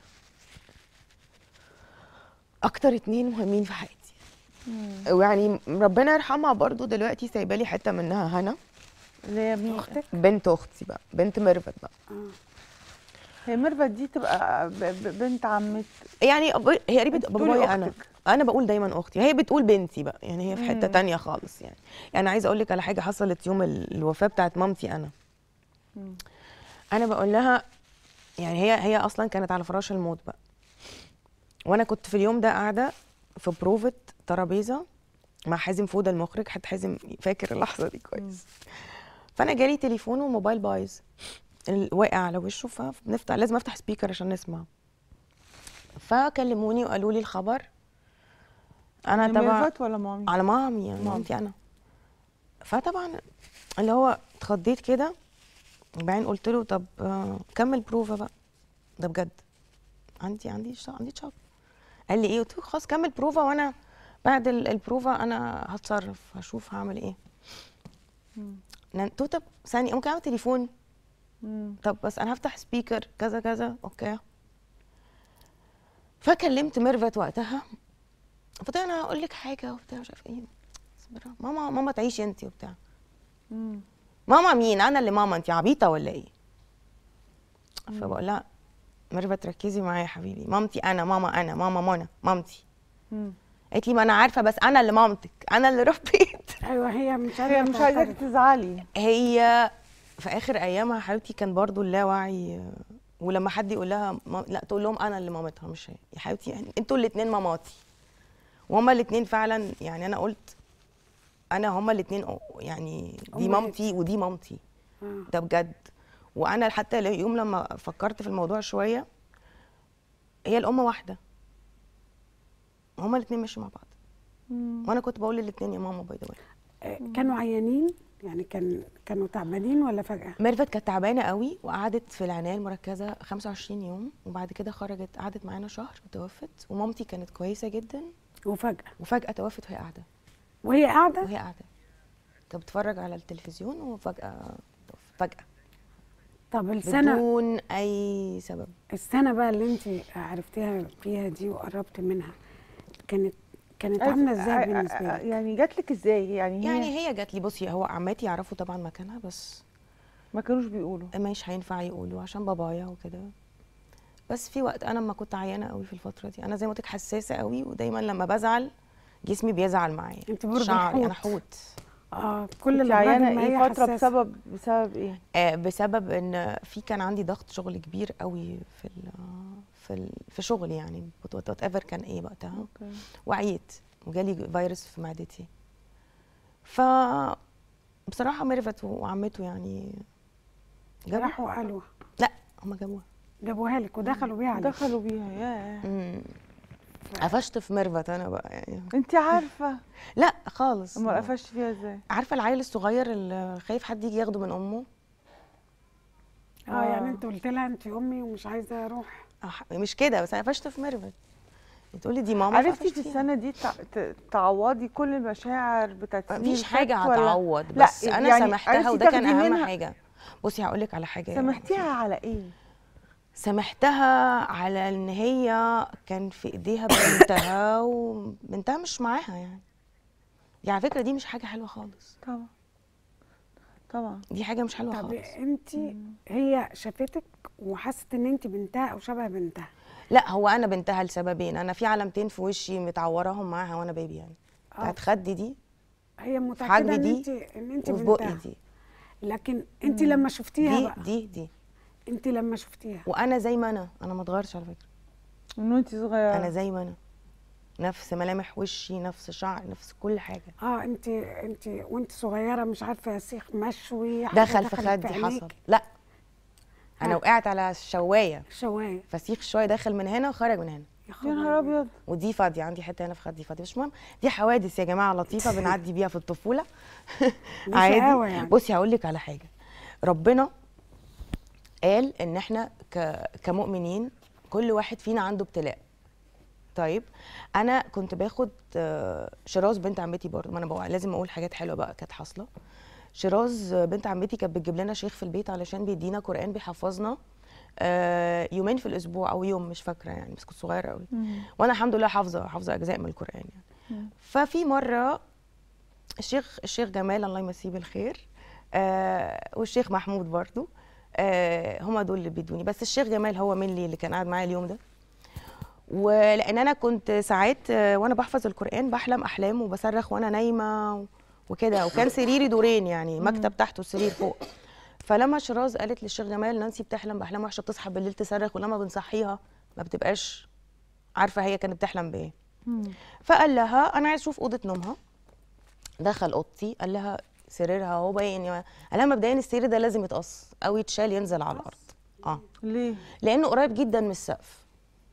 اكتر اتنين مهمين في حياتي ويعني ربنا يرحمها برضو دلوقتي سايبه لي حته منها هنا اللي هي مين اختك بنت اختي بقى بنت ميرفت بقى اه هي ميرفت دي تبقى ب- ب- بنت عمت يعني أب- هي قريبه أنت بتقولي بابايا انا أختك. انا بقول دايما اختي هي بتقول بنتي بقى يعني هي في حته مم. تانية خالص يعني يعني عايزه اقول لك على حاجه حصلت يوم ال- الوفاه بتاعت مامتي انا مم. انا بقول لها يعني هي هي اصلا كانت على فراش الموت بقى وانا كنت في اليوم ده قاعده في بروفة ترابيزه مع حازم فوده المخرج حتى حازم فاكر اللحظه دي كويس فانا جالي تليفون والموبايل بايظ ال- واقع على وشه فبنفتح لازم افتح سبيكر عشان نسمع فكلموني وقالوا لي الخبر انا طبعا ميرفت ولا مامي على مامي يعني مامي. مامتي انا فطبعا اللي هو اتخضيت كده وبعدين قلت له طب آه، كمل بروفا بقى ده بجد عندي عندي شا- عندي تشاك قال لي ايه قلت له خلاص كمل بروفا وانا بعد ال- البروفا انا هتصرف هشوف هعمل ايه مم. نن- توته ثانيه ممكن اعمل تليفون مم. طب بس انا هفتح سبيكر كذا كذا اوكي فكلمت ميرفت وقتها قلت لها انا هقول لك حاجه وبتاع مش عارف ايه صبرا. ماما ماما تعيشي انت وبتاع مم. ماما مين انا اللي ماما انت عبيطه ولا ايه فبقول لها ميرفت ركزي معايا يا حبيبي مامتي انا ماما انا ماما منى مامتي مم. قالت لي ما انا عارفه بس انا اللي مامتك انا اللي ربيت ايوه هي مش هي عايزه مش عايزاك تعترف. تزعلي هي في اخر ايامها حبيبتي كان برضو اللاوعي آه، ولما حد يقول لها ما... لا تقول لهم انا اللي مامتها مش هي يا حبيبتي يعني انتوا الاثنين ماماتي وهما الاثنين فعلا يعني انا قلت انا هما الاثنين يعني دي أمهات. مامتي ودي مامتي آه. ده بجد وانا حتى اليوم لما فكرت في الموضوع شويه هي الام واحده هما الاثنين ماشيين مع بعض مم. وانا كنت بقول للاثنين يا ماما باي ذا آه، كانوا عيانين يعني كان كانوا تعبانين ولا فجاه ميرفت كانت تعبانه قوي وقعدت في العنايه المركزه 25 يوم وبعد كده خرجت قعدت معانا شهر وتوفت ومامتي كانت كويسه جدا وفجاه وفجاه توفت وهي قاعده وهي قاعده وهي قاعده كانت بتتفرج على التلفزيون وفجاه توفت فجاه طب السنه بدون اي سبب السنه بقى اللي انت عرفتيها فيها دي وقربت منها كانت كانت عامله ازاي بالنسبه لك يعني جات لك ازاي يعني هي يعني هي جات لي بصي هو عماتي يعرفوا طبعا مكانها بس ما كانوش بيقولوا مش هينفع يقولوا عشان بابايا وكده بس في وقت انا لما كنت عيانه قوي في الفتره دي انا زي ما قلت لك حساسه قوي ودايما لما بزعل جسمي بيزعل معايا انت برج شعري انا الحوت. حوت اه كل كل اللي عيانه ايه فتره بسبب بسبب ايه آه بسبب ان في كان عندي ضغط شغل كبير قوي في ال في ال في شغلي يعني وات ايفر كان ايه وقتها اوكي وعيت وجالي فيروس في معدتي ف بصراحه ميرفت وعمته يعني جابوا راحوا قالوا لا هم جابوها جابوها لك ودخلوا بيها عليك دخلوا بيها ياه مم. قفشت في ميرفت انا بقى يعني انت عارفه لا خالص اما قفشت فيها ازاي عارفه العيل الصغير اللي خايف حد يجي ياخده من امه اه يعني انت قلت لها انت امي ومش عايزه اروح أح- مش كده بس انا قفشت في ميرفت بتقولي دي ماما عرفتي فقفشت في فيها. السنه دي تع- ت- تعوضي كل المشاعر بتاعت السنين مفيش اللي حاجه فاتت ولا- هتعوض لا، بس انا يعني سامحتها عرفتي وده كان تاخدي اهم منها- حاجه بصي هقول لك على حاجه سامحتيها على ايه سامحتها على ان هي كان في ايديها بنتها وبنتها مش معاها يعني دي على فكره دي مش حاجه حلوه خالص طبعا طبعا دي حاجه مش حلوه طب خالص انت هي شافتك وحست ان انت بنتها او شبه بنتها لا هو انا بنتها لسببين انا في علامتين في وشي متعوراهم معاها وانا بيبي يعني بتاعت خدي دي هي حاجبي متاكده ان دي انت ان انت وفي بقي بنتها دي لكن انت لما شفتيها دي بقى دي دي انت لما شفتيها وانا زي ما انا انا ما اتغيرتش على فكره من وانت صغيره انا زي ما انا نفس ملامح وشي نفس شعر نفس كل حاجه اه انت انت وانت صغيره مش عارفه سيخ مشوي حاجة دخل في دخلت خدي عينيك، حصل لا انا ها. وقعت على الشوايه شوايه فسيخ شويه داخل من هنا وخرج من هنا يا يا خبر نهار ابيض ودي فاضيه عندي حته هنا في خدي فاضيه مش مهم دي حوادث يا جماعه لطيفه بنعدي بيها في الطفوله دي شقاوة يعني. بصي هقول لك على حاجه ربنا قال ان احنا ك... كمؤمنين كل واحد فينا عنده ابتلاء طيب انا كنت باخد آه، شراز بنت عمتي برضه ما انا بقى لازم اقول حاجات حلوه بقى كانت حاصله شراز آه، بنت عمتي كانت بتجيب لنا شيخ في البيت علشان بيدينا قران بيحفظنا آه، يومين في الاسبوع او يوم مش فاكره يعني بس كنت صغيره قوي وانا الحمد لله حافظه حافظه اجزاء من القران يعني ففي مره الشيخ الشيخ جمال الله يمسيه بالخير آه والشيخ محمود برضو آه هما دول اللي بيدوني بس الشيخ جمال هو من اللي كان قاعد معايا اليوم ده ولان انا كنت ساعات آه، وانا بحفظ القران بحلم احلام وبصرخ وانا نايمه وكده وكان سريري دورين يعني مكتب تحت والسرير فوق فلما شراز قالت للشيخ جمال نانسي بتحلم باحلام وحشه بتصحى بالليل تصرخ ولما بنصحيها ما بتبقاش عارفه هي كانت بتحلم بايه فقال لها انا عايز اشوف اوضه نومها دخل اوضتي قال لها سريرها اهو باين قال لها مبدئيا السرير ده لازم يتقص او يتشال ينزل على الارض اه ليه لانه قريب جدا من السقف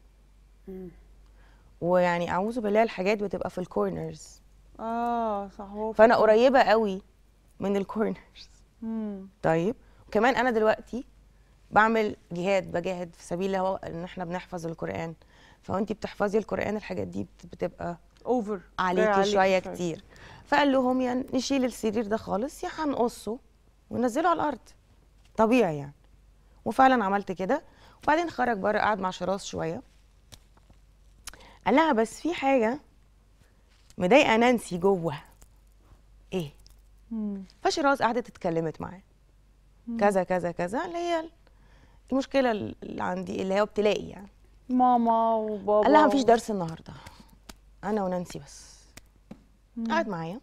ويعني اعوذ بالله الحاجات بتبقى في الكورنرز اه صح هو فانا قريبه قوي من الكورنرز مم. طيب وكمان انا دلوقتي بعمل جهاد بجاهد في سبيل الله ان احنا بنحفظ القران فوانتي بتحفظي القران الحاجات دي بت- بتبقى اوفر عليكي شويه كتير فقال لهم يا نشيل السرير ده خالص يا هنقصه وننزله على الارض طبيعي يعني وفعلا عملت كده وبعدين خرج بره قعد مع شراس شويه قال لها بس في حاجه مضايقه نانسي جوه ايه مم. فشراز قعدت اتكلمت معاه كذا كذا كذا اللي هي المشكله اللي عندي اللي هي ابتلائي يعني ماما وبابا قال لها و- مفيش درس النهارده انا ونانسي بس قعد معايا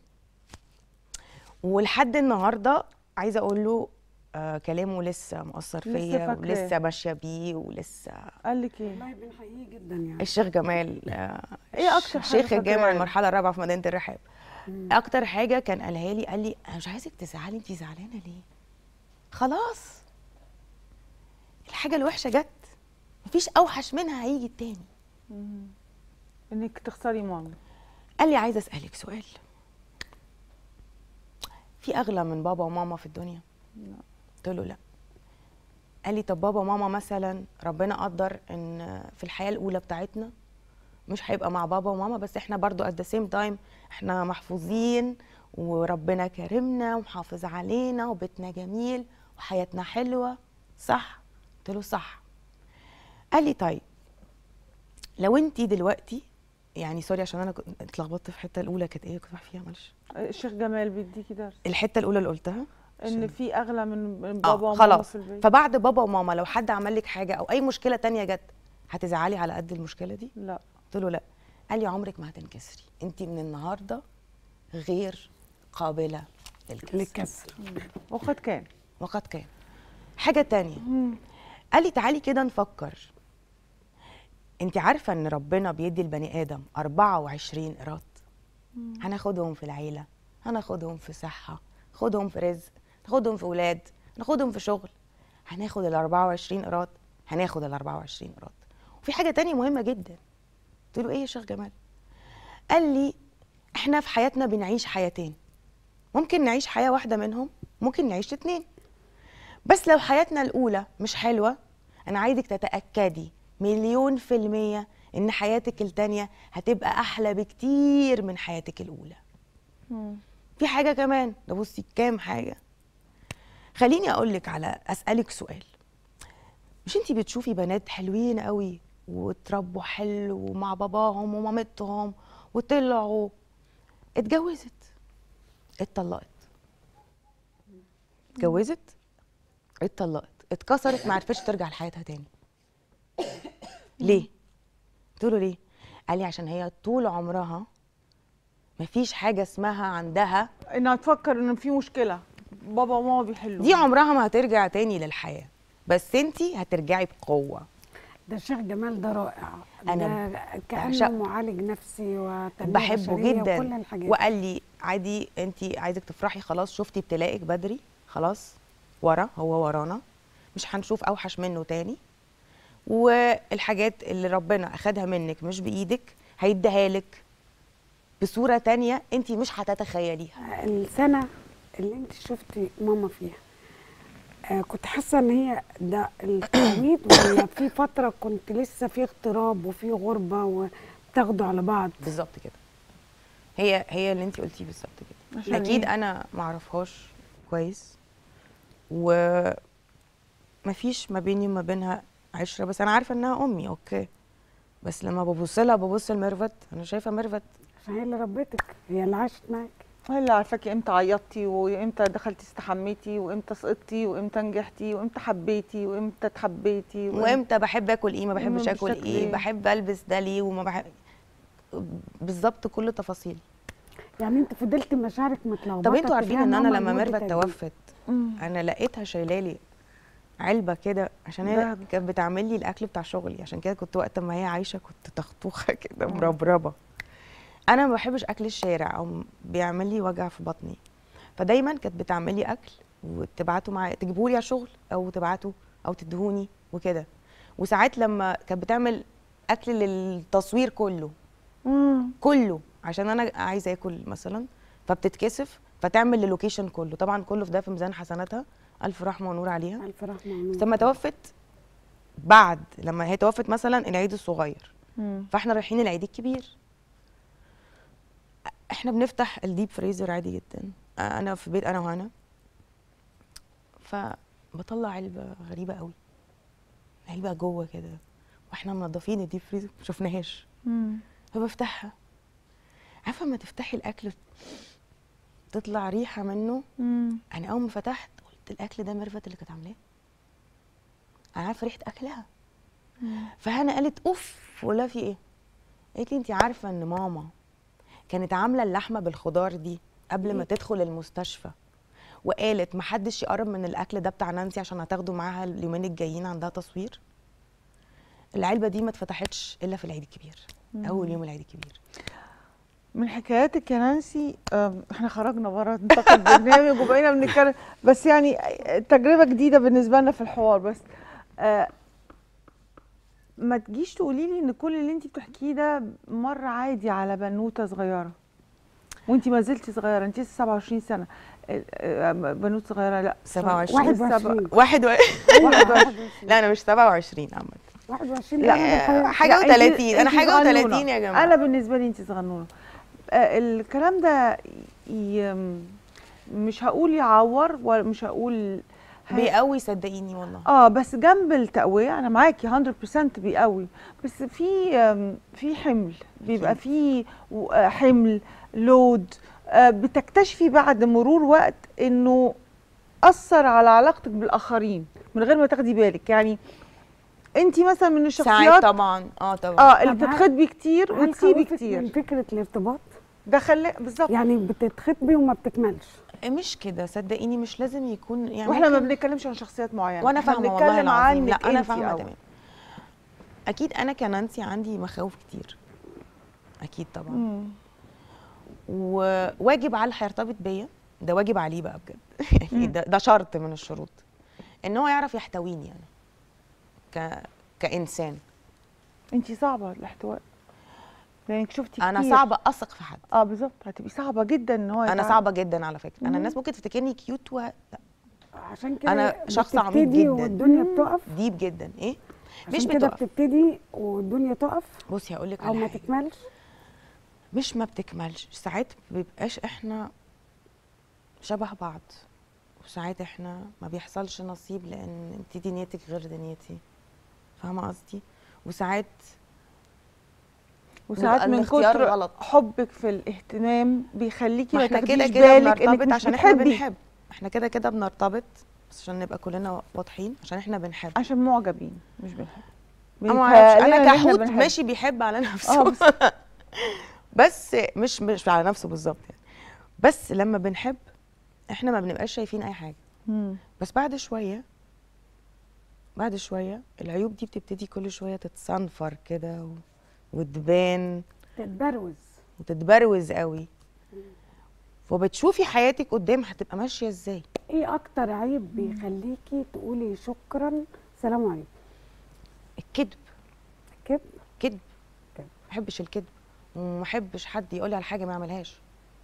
ولحد النهارده عايزه اقول له آه كلامه لسه مؤثر لسه فيا فاكراه. ولسه ماشيه بيه ولسه قال لك ايه والله بنحييه جدا يعني الشيخ جمال آه إيه أكتر حاجة شيخ الجامع فاكراها؟ المرحله الرابعه في مدينه الرحاب مم. اكتر حاجه كان قالها لي قال لي انا مش عايزك تزعلي انت زعلانه ليه خلاص الحاجه الوحشه جت مفيش اوحش منها هيجي التاني مم. انك تخسري ماما قال لي عايزه اسالك سؤال في اغلى من بابا وماما في الدنيا لا. قلت له لا قال لي طب بابا وماما مثلا ربنا قدر ان في الحياه الاولى بتاعتنا مش هيبقى مع بابا وماما بس احنا برضو at the same time احنا محفوظين وربنا كرمنا ومحافظ علينا وبيتنا جميل وحياتنا حلوه صح قلت له صح قال لي طيب لو انت دلوقتي يعني سوري عشان انا كنت اتلخبطت في الحته الاولى كانت ايه كنت رايحة فيها معلش الشيخ جمال بيديكي درس الحته الاولى اللي قلتها ان عشان- في اغلى من من آه، بابا وماما خلاص في البيت فبعد بابا وماما لو حد عمل لك حاجه او اي مشكله تانية جت هتزعلي على قد المشكله دي لا قلت له لا قال لي عمرك ما هتنكسري انت من النهارده غير قابله للكسر للكسر وقد كان وقد كان حاجه تانية قال لي تعالي كده نفكر انت عارفه ان ربنا بيدي البني ادم 24 قيراط هناخدهم في العيله هناخدهم في صحه خدهم في رزق ناخدهم في ولاد ناخدهم في شغل هناخد ال 24 قيراط هناخد ال 24 قيراط وفي حاجه تانية مهمه جدا قلت له ايه يا شيخ جمال قال لي احنا في حياتنا بنعيش حياتين ممكن نعيش حياه واحده منهم ممكن نعيش اتنين بس لو حياتنا الأولى مش حلوة أنا عايزك تتأكدي مليون في المية إن حياتك التانية هتبقى أحلى بكتير من حياتك الأولى مم. في حاجة كمان ده بصي كام حاجة خليني أقولك على أسألك سؤال مش انتي بتشوفي بنات حلوين قوي وتربوا حلو مع باباهم ومامتهم وطلعوا اتجوزت اتطلقت اتجوزت اتطلقت اتكسرت ما عرفتش ترجع لحياتها تاني ليه قلت له ليه قال لي عشان هي طول عمرها مفيش حاجه اسمها عندها انها تفكر ان في مشكله بابا وماما بيحلوا دي عمرها ما هترجع تاني للحياه بس انتي هترجعي بقوه ده الشيخ جمال ده رائع أنا ده كأنه بعشقه. معالج نفسي وتنمية بحبه بشرية جدا وكل الحاجات وقال لي عادي انت عايزك تفرحي خلاص شفتي ابتلائك بدري خلاص ورا هو ورانا مش هنشوف اوحش منه تاني والحاجات اللي ربنا اخدها منك مش بايدك هيديها لك بصوره تانية انت مش هتتخيليها السنة اللي انت شفتي ماما فيها آه كنت حاسة ان هي ده التعويض ولا في فترة كنت لسه في اغتراب وفي غربة وبتاخدوا على بعض بالظبط كده هي هي اللي انت قلتيه بالظبط كده عشان اكيد إيه؟ انا ما اعرفهاش كويس و مفيش ما بيني وما بينها عشره بس انا عارفه انها امي اوكي بس لما ببص لها ببص لميرفت انا شايفه ميرفت عشان هي اللي ربتك هي اللي عاشت معاك هي اللي عارفاكي امتى عيطتي وامتى دخلتي استحميتي وامتى سقطتي وامتى نجحتي وامتى حبيتي وامتى اتحبيتي وامتى بحب اكل ايه ما بحبش وإمتى اكل بتاكلي ايه إيه؟ بحب البس ده ليه وما بحب بالظبط كل تفاصيل يعني انت فضلت مشاعرك متلخبطة طب انتوا عارفين تجاه ان انا ماما لما لمدة ميرفت قد إيه؟ توفت مم. انا لقيتها شايله لي علبه كده عشان هي دهب. كانت بتعمل لي الاكل بتاع شغلي عشان كده كنت وقت ما هي عايشه كنت تخطوخه كده مربربه انا ما بحبش اكل الشارع او بيعمل لي وجع في بطني فدايما كانت بتعمل لي اكل وتبعته معايا تجيبوا لي على الشغل او تبعته او تدهوني وكده وساعات لما كانت بتعمل اكل للتصوير كله مم. كله عشان انا عايزه اكل مثلا فبتتكسف فتعمل اللوكيشن كله طبعا كله في ده في ميزان حسناتها الف رحمه ونور عليها الف رحمة بس ونور لما توفت بعد لما هي توفت مثلا العيد الصغير مم. فاحنا رايحين العيد الكبير احنا بنفتح الديب فريزر عادي جدا انا في بيت انا وهنا فبطلع علبه غريبه قوي علبه جوه كده واحنا منضفين الديب فريزر ما شفناهاش فبفتحها عارفه لما تفتحي الاكل تطلع ريحه منه انا اول ما فتحت قلت الاكل ده ميرفت اللي كانت عاملاه انا عارفه ريحه اكلها فهنا قالت اوف ولا في ايه قالت لي انت عارفه ان ماما كانت عامله اللحمه بالخضار دي قبل ما تدخل المستشفى وقالت محدش يقرب من الاكل ده بتاع نانسي عشان هتاخده معاها اليومين الجايين عندها تصوير العلبه دي ما اتفتحتش الا في العيد الكبير اول يوم العيد الكبير من حكاياتك يا نانسي آم، احنا خرجنا بره نطاق البرنامج وبقينا بنتكلم بس يعني تجربه جديده بالنسبه لنا في الحوار بس آه، ما تجيش تقولي لي ان كل اللي انت بتحكيه ده مر عادي على بنوته صغيره وانت ما زلتي صغيره انت لسه 27 سنه آه، آه، بنوته صغيره لا 27 21 واحد و... واحد وعشرين. لا انا مش 27 عامه 21 لا، لا حاجه لا، انت- و30 انا انت حاجه صغنونة. و30 يا جماعه انا بالنسبه لي انت صغنونه آه، الكلام ده ي... مش هقول يعور ولا مش هقول هي- بيقوي صدقيني والله اه بس جنب التقويه انا معاكي 100% بيقوي بس في آم، في حمل بيبقى في و- آه، حمل لود آه، بتكتشفي بعد مرور وقت انه اثر على علاقتك بالاخرين من غير ما تاخدي بالك يعني انت مثلا من ساعات الشخصيات طبعا اه طبعا اه اللي طب هل- بتتخطبي كتير هل وتسيبي خوفك كتير من فكره الارتباط ده خلي بالظبط يعني بتتخطبي وما بتكملش مش كده صدقيني مش لازم يكون يعني واحنا ما ممكن- بنتكلمش عن شخصيات معينه وانا احنا فاهمه والله بنتكلم العظيم عنك لا انا انتي فاهمه أول. تمام اكيد انا كنانسي عندي مخاوف كتير اكيد طبعا مم. وواجب على اللي هيرتبط بيا ده واجب عليه بقى بجد يعني ده, ده شرط من الشروط ان هو يعرف يحتويني انا ك... كانسان انت صعبه الاحتواء لانك شفتي انا كتير. صعبه اثق في حد اه بالظبط هتبقي صعبه جدا ان هو انا يتعامل. صعبه جدا على فكره انا مم. الناس ممكن تفتكرني كيوت و... لا عشان كده أنا شخص عميق بتبتدي جداً. والدنيا بتقف ديب جدا ايه مش عشان كده بتقف بتبتدي والدنيا تقف بصي هقول لك او على ما حاجه تكملش مش ما بتكملش ساعات بيبقاش احنا شبه بعض وساعات احنا ما بيحصلش نصيب لان انت دنيتك غير دنيتي فاهمه قصدي وساعات وساعات بيبقى من الاختيار كتر غلط. حبك في الاهتمام بيخليكي ما ما احنا تاخديش كده كده بالك انك بنرتبط مش عشان احنا بتحبي بنحب احنا كده كده بنرتبط بس عشان نبقى كلنا واضحين عشان احنا بنحب عشان معجبين مش بنحب انا ما اعرفش بيتهيألنا انا إن إحنا كحوت بنحب. ماشي بيحب على نفسه اه بس بس مش مش على نفسه بالظبط يعني بس لما بنحب احنا ما بنبقاش شايفين اي حاجه مم. بس بعد شويه بعد شويه العيوب دي بتبتدي كل شويه تتصنفر كده و... وتبان تتبروز وتتبروز قوي وبتشوفي حياتك قدام هتبقى ماشيه ازاي ايه اكتر عيب بيخليكي تقولي شكرا سلام عليكم الكذب كده كذب كذب. ما بحبش الكذب وما بحبش حد يقول لي على حاجه ما اعملهاش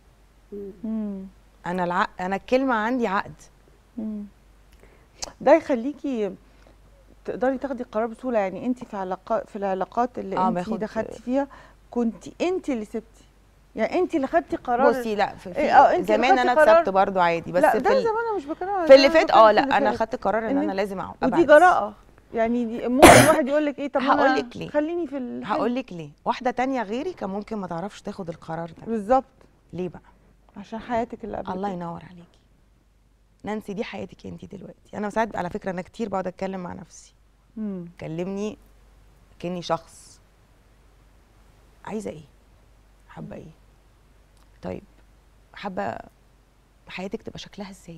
مم. انا العق... انا الكلمه عندي عقد مم. ده يخليكي تقدري تاخدي قرار بسهوله يعني انت في علاقات في العلاقات اللي آه، انت باخد- دخلتي فيها كنت انت اللي سبتي يعني انت اللي خدتي قرار بصي لا في, إيه، آه، في انت زمان خدتي انا قرار- اتسبت برضو عادي بس لا في ده ال... زمان انا مش بتكلم في اللي أنا فات بتكلم اه في لا اللي انا فات. خدت قرار ان إن انا انت- لازم أع- ودي ابعد جراءه يعني دي ممكن الواحد يقول لك ايه طب ما أنا هقول لك ليه. خليني في الحلم. هقول لك ليه واحده تانية غيري كان ممكن ما تعرفش تاخد القرار ده بالظبط ليه بقى عشان حياتك اللي قبل الله كده. ينور عليكي نانسي دي حياتك انت دلوقتي انا ساعات على فكره انا كتير بقعد اتكلم مع نفسي مم. كلمني كاني شخص عايزه ايه حابه ايه طيب حابه حياتك تبقى شكلها ازاي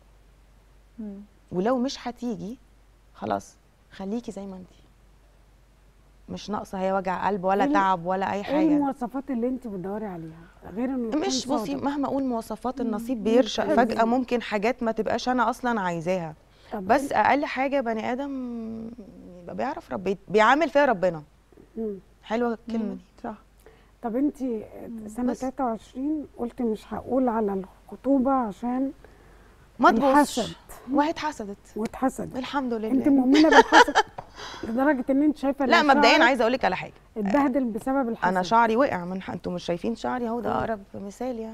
مم. ولو مش هتيجي خلاص خليكي زي ما انت مش ناقصه هي وجع قلب ولا إيه ال- تعب ولا اي ايه حاجه المواصفات اللي انت بتدوري عليها غير انه يكون مش بصي صادق؟ مهما اقول مواصفات النصيب بيرشق حلو. فجاه ممكن حاجات ما تبقاش انا اصلا عايزاها طب بس اقل حاجه بني ادم يبقى بيعرف ربي بيعامل فيها ربنا مم. حلوه الكلمه مم. دي صح طب انت سنه بس. 23 قلت مش هقول على الخطوبه عشان ما تبصش الحسد. واتحسدت واتحسد الحمد لله انت مؤمنه بالحسد لدرجه ان انت شايفه لا إن مبدئيا شعرك عايزه اقول لك على حاجه اتبهدل بسبب الحسد انا شعري وقع من ح- انتوا مش شايفين شعري اهو ده اقرب مثال يعني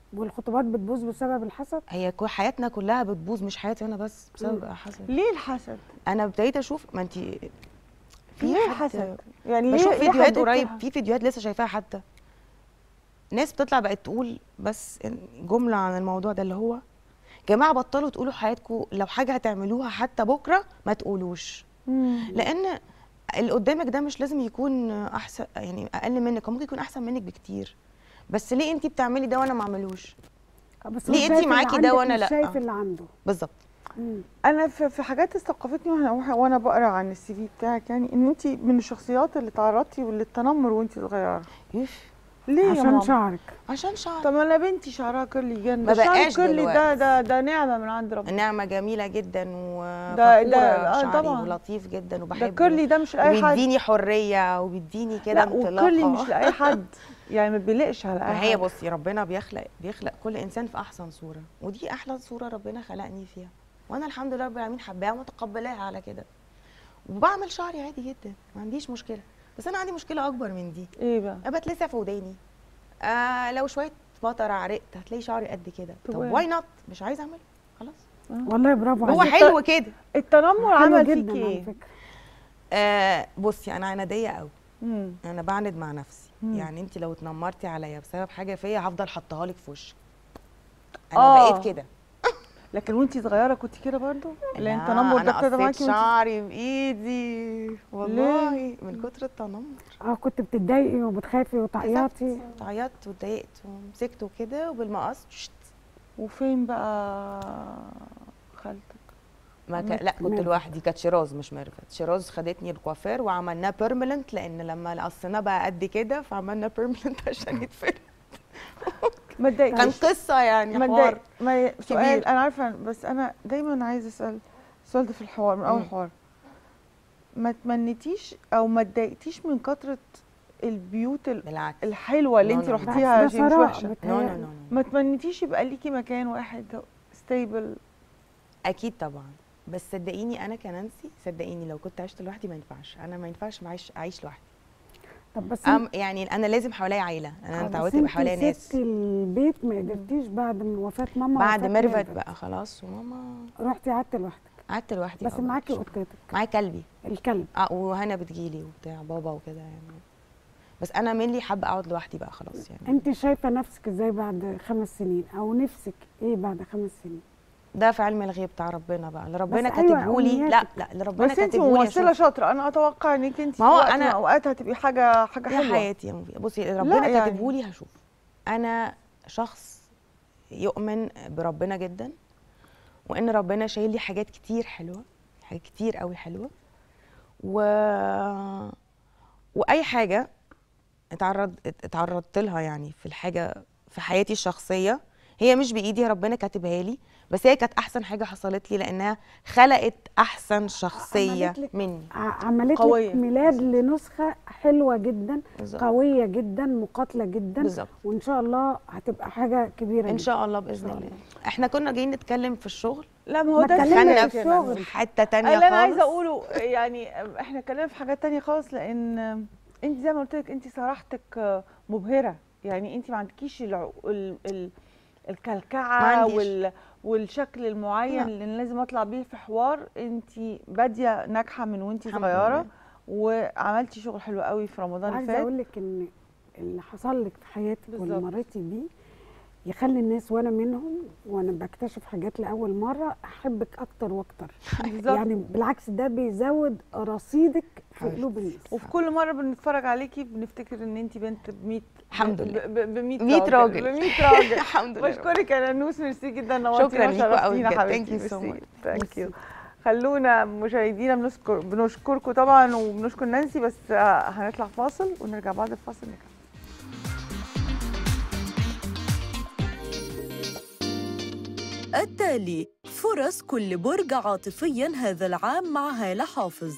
والخطوبات بتبوظ بسبب الحسد هي كو- حياتنا كلها بتبوظ مش حياتي انا بس بسبب حسد ليه الحسد انا ابتديت اشوف ما انت في ليه حد- الحسد يعني بشوف ليه ليه فيديوهات حددتي قريب ح- في فيديوهات لسه شايفاها حتى ناس بتطلع بقت تقول بس جمله عن الموضوع ده اللي هو جماعه بطلوا تقولوا حياتكم لو حاجه هتعملوها حتى بكره ما تقولوش مم. لان اللي قدامك ده مش لازم يكون احسن يعني اقل منك هو ممكن يكون احسن منك بكتير بس ليه انت بتعملي ده وانا ما اعملوش بس ليه هو انتي شايف اللي معاكي ده عندك وأنا مش لأ؟ شايف اللي عنده بالظبط مم. انا في في حاجات استوقفتني وانا وانا بقرا عن السي في بتاعك يعني ان انت من الشخصيات اللي تعرضتي للتنمر وانت صغيره يف ليه يا عشان ماما شعرك عشان شعر طب انا بنتي شعرها كيرلي جدا ما ده شعر بقاش كيرلي ده دلوقتي. ده ده نعمه من عند ربنا نعمه جميله جدا ده- وفخوره آه بشعري طبعا. ولطيف جدا ده وبحبه كيرلي ده مش لاي حد وبيديني حريه وبيديني كده لا وكيرلي انطلاقه مش لاي حد يعني ما بيلقش على اي ما هي حد بصي ربنا بيخلق بيخلق كل انسان في احسن صوره ودي احلى صوره ربنا خلقني فيها وانا الحمد لله رب العالمين حباها ومتقبلاها على كده وبعمل شعري عادي جدا ما عنديش مشكله بس انا عندي مشكله اكبر من دي ايه بقى ابقى اتلسع في وداني آه لو شويه مطر عرقت هتلاقي شعري قد كده طب طب وين؟ واي نوت مش عايزه اعمله خلاص والله برافو هو عليك حلو كده التنمر حلو عمل جدا فيكي على ايه فكره آه بصي انا عناديه قوي مم. انا بعند مع نفسي مم. يعني انت لو اتنمرتي عليا بسبب حاجه فيا هفضل حطها لك في وشك انا آه. بقيت كده لكن وانت صغيره كنت كده برضو لان لا، التنمر ده انا كده قصيت معاكي وانت شعري بايدي والله من كتر التنمر اه كنت بتتضايقي وبتخافي وتعيطي عيطت واتضايقت ومسكته كده وبالمقص شت. وفين بقى خالتك ما ك... لا كنت ميرفت. لوحدي كانت شيراز مش ميرفت شيراز خدتني الكوافير وعملناه بيرمننت لان لما قصيناه بقى قد كده فعملنا بيرمننت عشان يتفرد ما كان اتضايقتيش قصه يعني ما حوار اتضايق ما ي- سؤال كبير. انا عارفه بس انا دايما عايزه اسال السؤال ده في الحوار من اول مم. حوار ما تمنيتيش او ما اتضايقتيش من كتره البيوت ال- بالعكس الحلوه اللي لا، انت لا، بالعكس، رحتيها ده شيء مش ثراء وحشه نو نو بتهيألي. نو ما تمنيتيش يبقى ليكي مكان واحد ستيبل اكيد طبعا بس صدقيني انا كنانسي صدقيني لو كنت عشت لوحدي ما ينفعش انا ما ينفعش معيش اعيش لوحدي طب بس أم يعني انا لازم حواليا عيله انا آه، اتعودت بس يبقى انتي حواليا ناس سبتي البيت ما قدرتيش بعد من وفاه ماما بعد وفاة ميرفت ميرفت. بقى خلاص وماما رحتي قعدتي لوحدك قعدت لوحدي بس آه، معاكي شهر. قطتك معايا كلبي الكلب اه وهنا بتجيلي وبتاع بابا وكده يعني بس انا مينلي حابه اقعد لوحدي بقى خلاص يعني انت شايفه نفسك ازاي بعد خمس سنين او نفسك ايه بعد خمس سنين ده في علم الغيب بتاع ربنا بقى اللي ربنا بس أيوة، كاتبهولي لا أمنياتك. لا اللي ربنا بس انت كاتبهولي ممثله أشوفه. شاطره انا اتوقع انك انت ما هو في وقت أنا- من اوقات هتبقي حاجه حاجه يا حلوه حياتي يا مفيدة. بصي اللي ربنا يعني. كاتبهولي هشوف انا شخص يؤمن بربنا جدا وان ربنا شايل لي حاجات كتير حلوه حاجات كتير قوي حلوه و واي حاجه اتعرض اتعرضت لها يعني في الحاجه في حياتي الشخصيه هي مش بايدي ربنا كاتبها لي بس هي كانت احسن حاجه حصلت لي لانها خلقت احسن شخصيه عملت لك- مني ع- عملت قوية. لك ميلاد لنسخه حلوه جدا بالظبط. قويه جدا مقاتله جدا بالظبط. وان شاء الله هتبقى حاجه كبيره ان جدا. شاء الله باذن شاء الله الله. احنا كنا جايين نتكلم في الشغل لا ما هو ما ده اتكلمنا دخلنا الفكرة. في في الشغل. حته تانية اللي انا عايزه خالص. اقوله يعني احنا اتكلمنا في حاجات تانية خالص لان انت زي ما قلت لك انت صراحتك مبهره يعني انت ما عندكيش الع... ال... ال... ما الكلكعه عنديش. وال... والشكل المعين لا. اللي لازم اطلع بيه في حوار انت باديه ناجحه من وانت الحمد صغيره لله. وعملتي شغل حلو قوي في رمضان اللي عايزه فات اقول لك ان اللي حصل لك في حياتك واللي بالظبط. مريتي بيه يخلي الناس وانا منهم وانا بكتشف حاجات لاول مره احبك اكتر واكتر بالظبط يعني بالعكس ده بيزود رصيدك في حبيبتي. قلوب الناس وفي كل مره بنتفرج عليكي بنفتكر ان انت بنت ب 100 الحمد لله. ب 100 100 راجل. ب 100 راجل الحمد لله بشكرك يا نانوس ميرسي جدا نورتينا شكراً ليكوا قوي وشرفتينا بجد. حبيبتي Thank you so ميرسي. much. ثانك يو خلونا مشاهدينا بنشكر بنشكركم طبعا وبنشكر نانسي بس آه، هنطلع فاصل ونرجع بعد الفاصل نكمل التالي فرص كل برج عاطفيا هذا العام مع هالة حافظ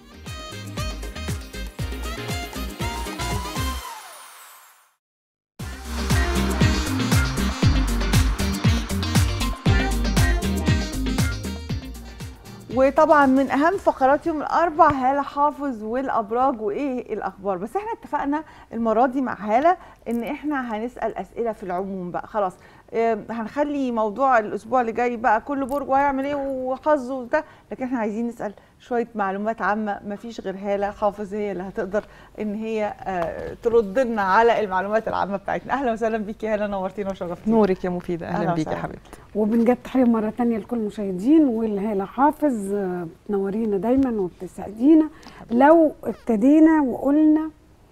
وطبعا من اهم فقرات يوم الاربع هاله حافظ والابراج وايه الاخبار بس احنا اتفقنا المره دي مع هاله ان احنا هنسال اسئله في العموم بقى خلاص آه، هنخلي موضوع الاسبوع اللي جاي بقى كل برج وهيعمل ايه وحظه وده لكن احنا عايزين نسال شويه معلومات عامه مفيش غير هاله حافظ هي اللي هتقدر ان هي آه، ترد لنا على المعلومات العامه بتاعتنا اهلا وسهلا بيكي يا هاله نورتينا وشرفتينا نورك يا مفيدة أهلا أهلا بيك يا وسهلا. حبيبتي وبنجد تحيه مره تانية لكل المشاهدين والهاله حافظ آه، بتنورينا دايما وبتسعدينا لو ابتدينا وقلنا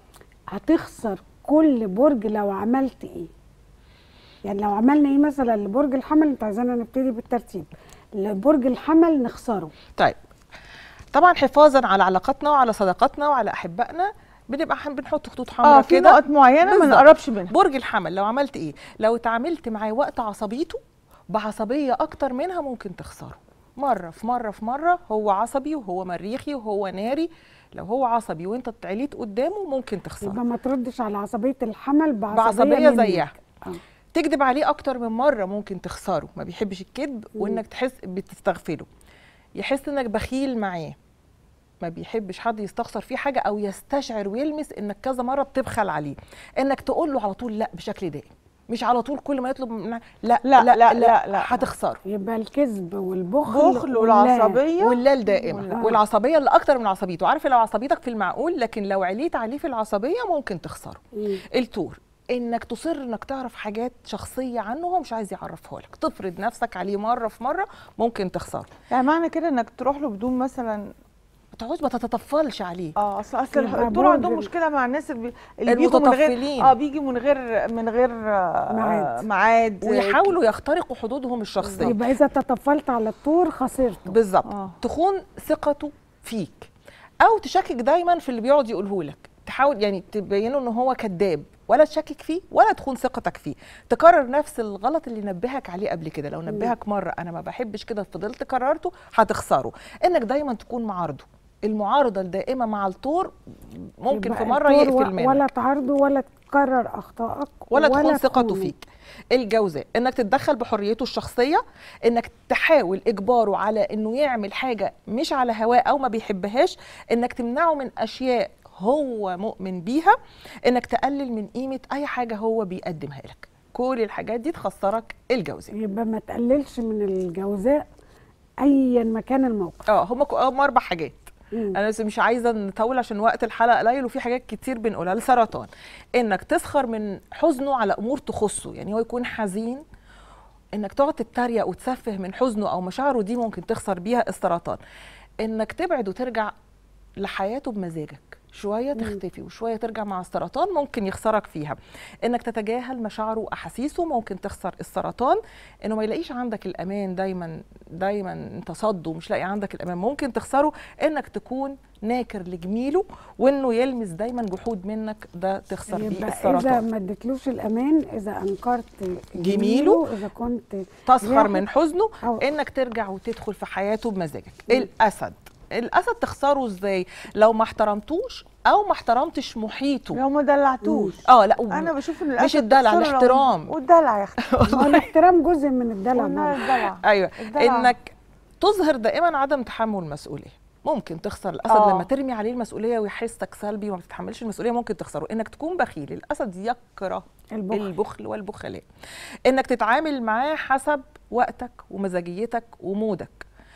هتخسر كل برج لو عملت ايه يعني لو عملنا ايه مثلا لبرج الحمل انت عايزانا نبتدي بالترتيب لبرج الحمل نخسره طيب طبعا حفاظا على علاقاتنا وعلى صداقاتنا وعلى أحبائنا بنبقى ح- بنحط خطوط اه حمراء في كده نقط معينه ما بالظبط. نقربش منها برج الحمل لو عملت ايه لو اتعاملت معاه وقت عصبيته بعصبيه اكتر منها ممكن تخسره مره في مره في مره هو عصبي وهو مريخي وهو ناري لو هو عصبي وانت اتعليت قدامه ممكن تخسره يبقى ما تردش على عصبيه الحمل بعصبيه, بعصبيه منك. زيها آه. تكذب عليه اكتر من مره ممكن تخسره ما بيحبش الكذب وانك تحس بتستغفله يحس انك بخيل معاه ما بيحبش حد يستخسر فيه حاجه او يستشعر ويلمس انك كذا مره بتبخل عليه انك تقول له على طول لا بشكل دائم مش على طول كل ما يطلب من لا لا، لا، لا، لا، لا. هتخسره يبقى الكذب والبخل بخل واللا. والعصبيه واللا الدائمه واللا. والعصبيه اللي اكتر من عصبيته عارفه لو عصبيتك في المعقول لكن لو عليت عليه في العصبيه ممكن تخسره مم. التور انك تصر انك تعرف حاجات شخصيه عنه هو مش عايز يعرفها لك تفرض نفسك عليه مره في مره ممكن تخسره يعني معنى كده انك تروح له بدون مثلا ما تقعدش ما تتطفلش عليه اه اصل اصل يبقى الدكتور عندهم برج. مشكله مع الناس اللي, بي- اللي بيجوا من غير المتطفلين. اه بيجي من غير من غير آه، ميعاد. ميعاد ويحاولوا يخترقوا حدودهم الشخصيه يبقى اذا تطفلت على الطور خسرته بالظبط آه. تخون ثقته فيك او تشكك دايما في اللي بيقعد يقوله لك تحاول يعني تبينه ان هو كذاب ولا تشكك فيه ولا تخون ثقتك فيه تكرر نفس الغلط اللي نبهك عليه قبل كده لو نبهك مره انا ما بحبش كده فضلت كررته هتخسره انك دايما تكون معارضه المعارضه الدائمه مع الطور ممكن يبقى في مره الطور يقفل و- منك ولا تعارضه ولا تكرر اخطائك ولا تخون ثقته تخونه. فيك الجوزاء انك تتدخل بحريته الشخصيه انك تحاول اجباره على انه يعمل حاجه مش على هواه او ما بيحبهاش انك تمنعه من اشياء هو مؤمن بيها انك تقلل من قيمه اي حاجه هو بيقدمها لك كل الحاجات دي تخسرك الجوزاء يبقى ما تقللش من الجوزاء ايا ما كان الموقف اه هم هم اربع حاجات مم. انا بس مش عايزه نطول عشان وقت الحلقه قليل وفي حاجات كتير بنقولها السرطان انك تسخر من حزنه على امور تخصه يعني هو يكون حزين انك تقعد تتريق وتسفه من حزنه او مشاعره دي ممكن تخسر بيها السرطان انك تبعد وترجع لحياته بمزاجك شويه تختفي وشويه ترجع مع السرطان ممكن يخسرك فيها انك تتجاهل مشاعره واحاسيسه ممكن تخسر السرطان انه ما يلاقيش عندك الامان دايما دايما انت صده ومش لاقي عندك الامان ممكن تخسره انك تكون ناكر لجميله وانه يلمس دايما جحود منك ده تخسر بيه يبقى اذا السرطان ما اديتلوش الامان اذا انكرت جميله، اذا كنت تسخر واحد- من حزنه أو- انك ترجع وتدخل في حياته بمزاجك الاسد الاسد تخسره ازاي لو ما احترمتوش او ما احترمتش محيطه لو ما دلعتوش اه لا انا بشوف ان مش الأسد الدلع تخسره لو- الاحترام والدلع يا اختي ما هو الاحترام جزء من الدلع قلنا برضه. الدلع ايوه الدلع. انك تظهر دائما عدم تحمل مسؤوليه ممكن تخسر الاسد آه. لما ترمي عليه المسؤوليه ويحسك سلبي وما بتتحملش المسؤوليه ممكن تخسره انك تكون بخيل الاسد يكره البخل. البخل والبخلاء انك تتعامل معاه حسب وقتك ومزاجيتك ومودك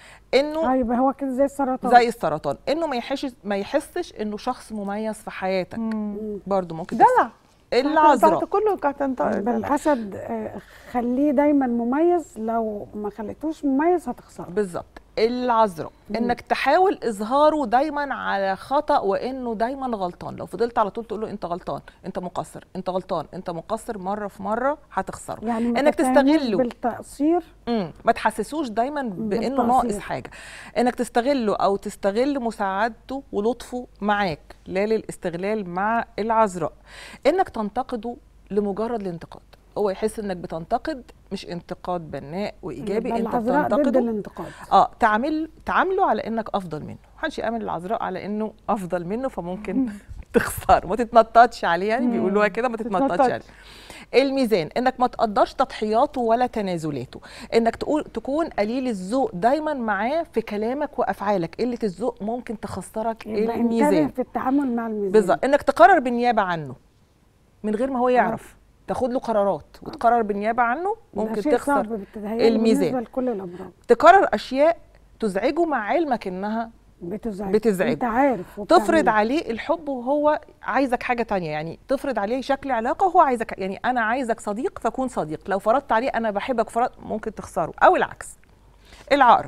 انه اه يبقى هو كده زي السرطان زي السرطان انه ما يحسش ما يحسش انه شخص مميز في حياتك مم. برضو ممكن دلع العذراء تحت كله كانت يبقى الاسد آه، خليه دايما مميز لو ما خليتوش مميز هتخسره بالظبط العذراء انك تحاول اظهاره دايما على خطا وانه دايما غلطان لو فضلت على طول تقول له انت غلطان انت مقصر انت غلطان انت مقصر مره في مره هتخسره يعني ما انك تتهموش تستغله بالتقصير امم ما تحسسوش دايما بانه بالتقصير. ناقص حاجه انك تستغله او تستغل مساعدته ولطفه معاك لا للاستغلال مع العذراء انك تنتقده لمجرد الانتقاد هو يحس انك بتنتقد مش انتقاد بناء وايجابي يبقى انت العذراء ضد بتنتقده الانتقاد اه تعامل تعامله على انك افضل منه محدش يامن العذراء على انه افضل منه فممكن تخسر ما تتنططش عليه يعني بيقولوها كده ما تتنططش تتنططش. عليه الميزان انك ما تقدرش تضحياته ولا تنازلاته انك تقول تكون قليل الذوق دايما معاه في كلامك وافعالك قله الذوق ممكن تخسرك يبقى الميزان انتبه في التعامل مع الميزان بالظبط انك تقرر بالنيابه عنه من غير ما هو يعرف تاخد له قرارات وتقرر بالنيابه عنه ده ممكن شيء صعب تخسر بتهيألي الميزان. بالنسبه لكل الامراض تقرر اشياء تزعجه مع علمك انها بتزعج بتزعجه. انت عارف تفرض وبتعمل. عليه الحب وهو عايزك حاجه تانية يعني تفرض عليه شكل علاقه وهو عايزك يعني انا عايزك صديق فكون صديق لو فرضت عليه انا بحبك فرض ممكن تخسره او العكس العقرب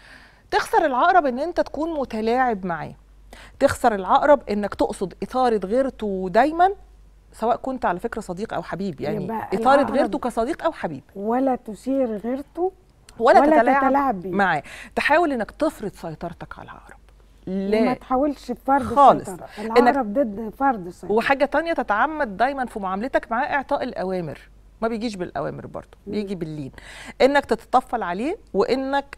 تخسر العقرب ان انت تكون متلاعب معاه تخسر العقرب انك تقصد اثاره غيرته دايما سواء كنت على فكره صديق او حبيب يعني يبقى اثاره العقرب- غيرته كصديق او حبيب ولا تثير غيرته ولا, ولا تتلاعب, تتلاعب بيه. معاه تحاول انك تفرض سيطرتك على العقرب ما لا تحاولش بفرض خالص. السيطرة العقرب ضد فرض السيطرة وحاجه تانية تتعمد دايما في معاملتك معاه اعطاء الاوامر ما بيجيش بالاوامر برضه بيجي باللين انك تتطفل عليه وانك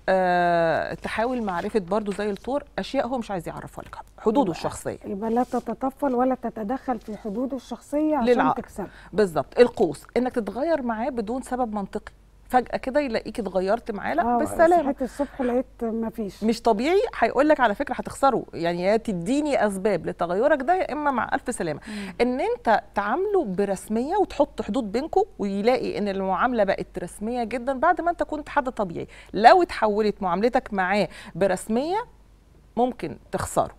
آه تحاول معرفه برضه زي الطور اشياء هو مش عايز يعرفها لك حدوده الشخصيه يبقى لا تتطفل ولا تتدخل في حدوده الشخصية عشان للعقرب. تكسب بالظبط القوس انك تتغير معاه بدون سبب منطقي فجاه كده يلاقيك اتغيرت معاه لا آه، بالسلامه صحيت الصبح لقيت ما فيش مش طبيعي هيقول لك على فكره هتخسره يعني يا تديني اسباب لتغيرك ده يا اما مع الف سلامه ان انت تعامله برسميه وتحط حدود بينكم ويلاقي ان المعامله بقت رسميه جدا بعد ما انت كنت حد طبيعي لو اتحولت معاملتك معاه برسميه ممكن تخسره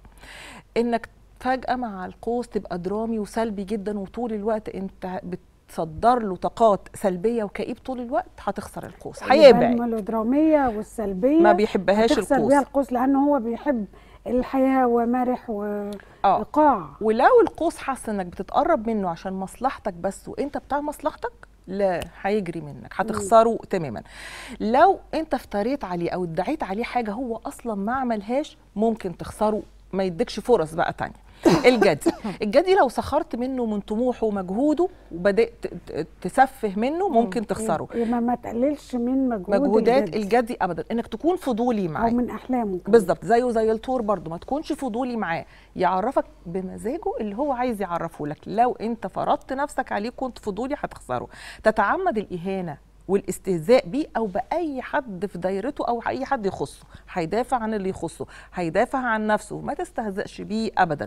انك فجاه مع القوس تبقى درامي وسلبي جدا وطول الوقت انت بتصدر له طاقات سلبيه وكئيب طول الوقت هتخسر القوس يبقى هيبعد الميلودرامية والسلبية ما بيحبهاش تخسر القوس بيها القوس لأنه هو بيحب الحياة ومرح اه وإيقاع ولو القوس حس انك بتتقرب منه عشان مصلحتك بس وانت بتاع مصلحتك لا هيجري منك هتخسره تماما لو انت افتريت عليه او ادعيت عليه حاجه هو اصلا ما عملهاش ممكن تخسره ما يديكش فرص بقى تانية الجدي الجدي لو سخرت منه من طموحه ومجهوده وبدات ت- تسفه منه ممكن تخسره يبقى ما تقللش من مجهود مجهودات الجد الجدي ابدا انك تكون فضولي أو معاه من أحلامه كمان. بالظبط زيه زي التور برضو ما تكونش فضولي معاه يعرفك بمزاجه اللي هو عايز يعرفه لك لو انت فرضت نفسك عليه كنت فضولي هتخسره تتعمد الاهانه والاستهزاء بيه او باي حد في دايرته او اي حد يخصه هيدافع عن اللي يخصه هيدافع عن نفسه ما تستهزئش بيه ابدا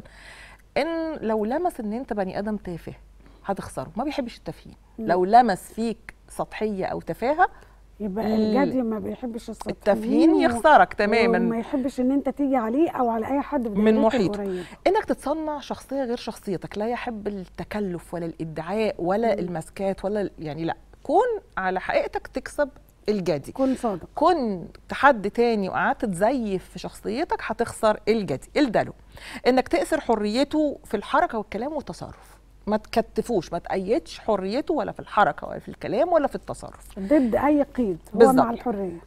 ان لو لمس ان انت بني ادم تافه هتخسره ما بيحبش التفهيم لو لمس فيك سطحيه او تفاهه يبقى ال- الجدي ما بيحبش السطحيين التفهين و- يخسرك تماما وما يحبش ان انت تيجي عليه او على اي حد من بدايته محيطه. القريب. انك تتصنع شخصيه غير شخصيتك لا يحب التكلف ولا الادعاء ولا المسكات ولا ال- يعني لا كون على حقيقتك تكسب الجدي كن صادق كنت حد تاني وقعدت تزيف في شخصيتك هتخسر الجدي الدلو انك تأسر حريته في الحركه والكلام والتصرف ما تكتفوش ما تأيدش حريته ولا في الحركه ولا في الكلام ولا في التصرف ضد اي قيد هو بالظبط. مع الحريه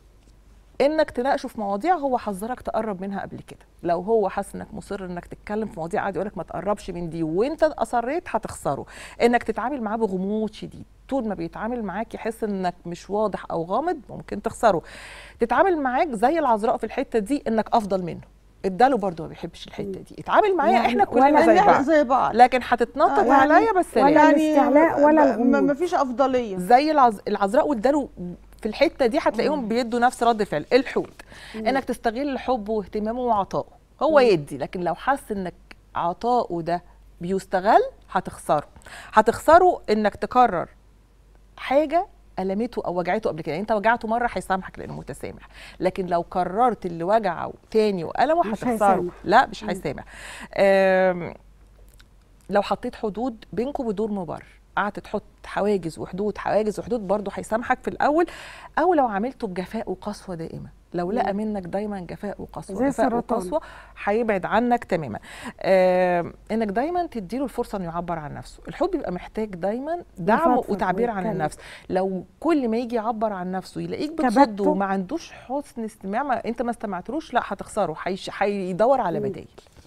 انك تناقشه في مواضيع هو حذرك تقرب منها قبل كده لو هو حاسس انك مصر انك تتكلم في مواضيع قاعد يقولك ما تقربش من دي وانت اصريت هتخسره انك تتعامل معاه بغموض شديد طول ما بيتعامل معاك يحس انك مش واضح او غامض ممكن تخسره تتعامل معاك زي العذراء في الحته دي انك افضل منه اداله برضه ما بيحبش الحته دي اتعامل معايا يعني احنا ولا كلنا زي احنا بعض زي بعض لكن هتتنطط آه، يعني عليا بس ولا لا. الاستعلاء ولا ما- الغموض. ما فيش افضليه زي العز... العذراء والدلو في الحته دي هتلاقيهم بيدوا نفس رد فعل الحوت انك تستغل حبه واهتمامه وعطائه هو يدي لكن لو حس انك عطائه ده بيستغل هتخسره هتخسره انك تكرر حاجه المته او وجعته قبل كده يعني انت وجعته مره هيسامحك لانه متسامح لكن لو كررت اللي وجعه تاني والمه مش هتخسره هيسامح. لا مش هيسامح آم، لو حطيت حدود بينكم بدون مبرر قعدت تحط حواجز وحدود حواجز وحدود برضه هيسامحك في الاول او لو عملته بجفاء وقسوه دائمه لو لقى منك دايما جفاء وقسوه زي جفاء السرطان. وقسوه هيبعد عنك تماما آه انك دايما تديله الفرصه انه يعبر عن نفسه الحب بيبقى محتاج دايما دعم يفضفض وتعبير عن ويتكلم. النفس لو كل ما يجي يعبر عن نفسه يلاقيك كبته. بتصده وما عندوش حسن استماع ما انت ما استمعتلوش لا هتخسره هيش- هيدور على بدايل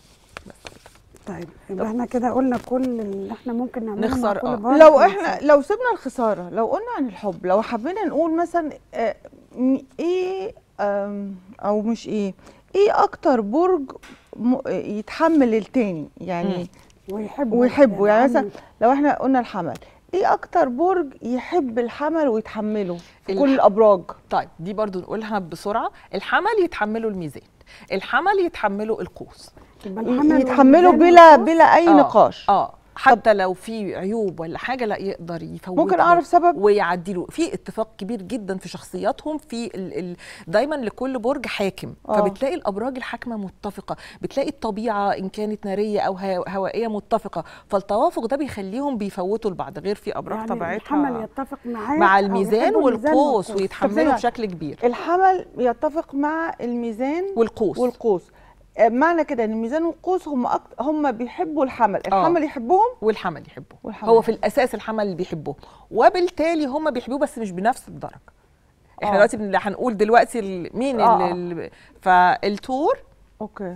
طيب يبقى احنا كده قلنا كل اللي احنا ممكن نعمله مع نخسر، كل آه. بعض لو ونخسر. احنا لو سيبنا الخساره لو قلنا عن الحب لو حبينا نقول مثلا آه، م- ايه آم، او مش ايه ايه اكتر برج م- يتحمل التاني يعني ويحبوا ويحبوا يعني مثلا عم- لو احنا قلنا الحمل ايه اكتر برج يحب الحمل ويتحمله في الح- كل الابراج طيب دي برضو نقولها بسرعه الحمل يتحمله الميزان الحمل يتحمله القوس يبقى الحمل يتحمله والميزان بلا والقوس بلا اي آه، نقاش اه حتى لو في عيوب ولا حاجه لا يقدر يفوت ممكن اعرف سبب ويعدي له في اتفاق كبير جدا في شخصياتهم في ال ال دايما لكل برج حاكم آه. فبتلاقي الابراج الحاكمه متفقه بتلاقي الطبيعه ان كانت ناريه او هو- هوائيه متفقه فالتوافق ده بيخليهم بيفوتوا لبعض غير في ابراج يعني طبيعتها الحمل يتفق معاه مع أو الميزان يحبوا الميزان والقوس طب ويتحملوا ثانية. بشكل كبير الحمل يتفق مع الميزان والقوس والقوس آه، معنى كده ان الميزان والقوس هم أكتر هم بيحبوا الحمل الحمل يحبهم والحمل يحبوه والحمل هو في الاساس الحمل اللي بيحبوه وبالتالي هم بيحبوه بس مش بنفس الدرجه احنا آه. دلوقتي بن- هنقول دلوقتي ال- مين آه. اللي فالتور اوكي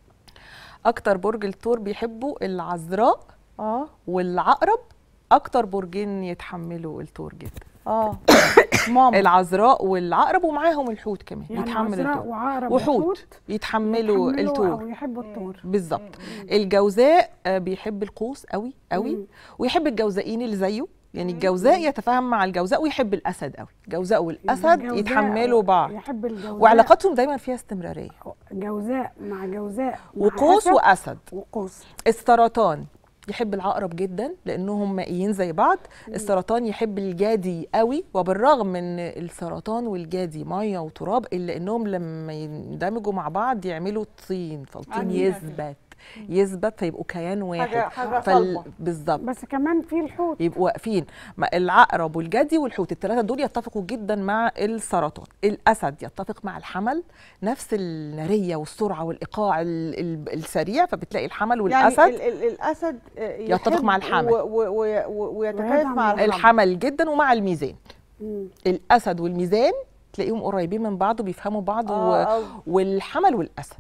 اكتر برج التور بيحبه العذراء اه والعقرب اكتر برجين يتحملوا التور جدا اه ماما العذراء والعقرب ومعاهم الحوت كمان يعني يتحمل عذراء التور وعقرب وحوت يتحملوا يحملوا التور او يحبوا التور بالظبط الجوزاء آه، بيحب القوس قوي قوي مم. ويحب الجوزائين اللي زيه يعني الجوزاء يتفاهم مع الجوزاء ويحب الاسد قوي الجوزاء والاسد الجوزاء يتحملوا بعض يحب الجوزاء وعلاقاتهم دايما فيها استمراريه جوزاء مع جوزاء مع وقوس أسد واسد وقوس السرطان يحب العقرب جدا لانهم مائيين زي بعض السرطان يحب الجدي قوي وبالرغم من السرطان والجدي ميه وتراب الا انهم لما يندمجوا مع بعض يعملوا طين فالطين عندنا يثبت يثبت فيبقوا كيان واحد حاجه حاجه فال... صلبه بالظبط بس كمان في الحوت يبقوا واقفين ما العقرب والجدي والحوت الثلاثه دول يتفقوا جدا مع السرطان الاسد يتفق مع الحمل نفس الناريه والسرعه والايقاع ال... ال... السريع فبتلاقي الحمل يعني والاسد ال ال الاسد آه، يتفق يحب مع الحمل. و- و- و- و- ويتكيف ويدعم مع الحمل الحمل جدا ومع الميزان مم. الاسد والميزان تلاقيهم قريبين من بعض وبيفهموا بعض آه، و... آه. والحمل والاسد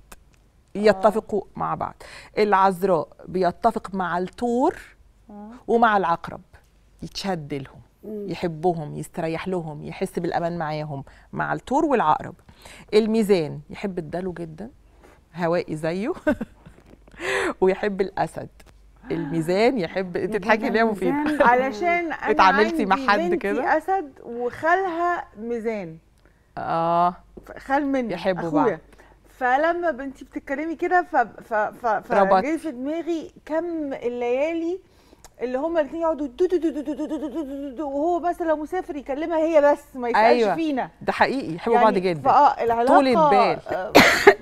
يتفقوا مع بعض العذراء بيتفق مع الثور ومع العقرب يتشد لهم يحبهم يستريح لهم يحس بالامان معاهم مع الثور والعقرب الميزان يحب الدلو جدا هوائي زيه ويحب الاسد الميزان يحب انت تضحكي ليه يا مفيد الميزان علشان انا اتعاملتي مع عندي حد بنتي كده؟ اسد وخالها ميزان اه خال مني يحبوا اخويا بعض. فلما بنتي بتتكلمي كده ف ف ف ربط. فجاي في دماغي كم الليالي اللي هما الاثنين يقعدوا دو دو دو دو دو دو دو دو دو دو وهو مثلا لو مسافر يكلمها هي بس ما يسالش أيوة. فينا ده حقيقي يحبوا بعض جدا فاه العلاقه طولة بال. آه،